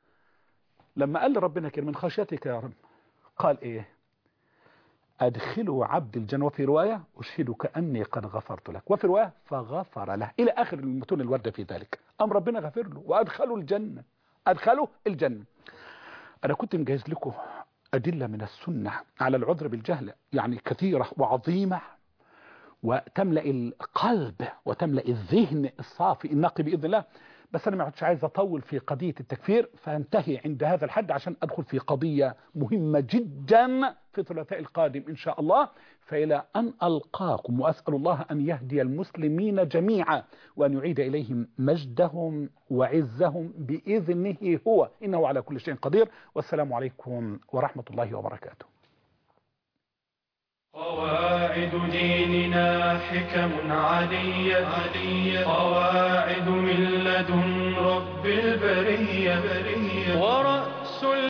[SPEAKER 2] لما قال لربنا كده من خشيتك يا رب قال ايه ادخلوا عبد الجنة وفي رواية اشهدك اني قد غفرت لك وفي رواية فغفر له الى اخر المتون الوردة في ذلك ام ربنا غفر له وادخلوا الجنة ادخلوا الجنة انا كنت مجهز لكم ادلة من السنة على العذر بالجهل يعني كثيرة وعظيمة وتملأ القلب وتملأ الذهن الصافي النقي بإذن الله بس أنا ما عدتش عايز أطول في قضية التكفير فانتهي عند هذا الحد عشان أدخل في قضية مهمة جدا في الثلاثاء القادم إن شاء الله فإلى أن ألقاكم وأسأل الله أن يهدي المسلمين جميعا وأن يعيد إليهم مجدهم وعزهم بإذنه هو إنه على كل شيء قدير والسلام عليكم ورحمة الله وبركاته
[SPEAKER 1] قواعد ديننا حكم عادية قواعد من لدن رب البرية ورأس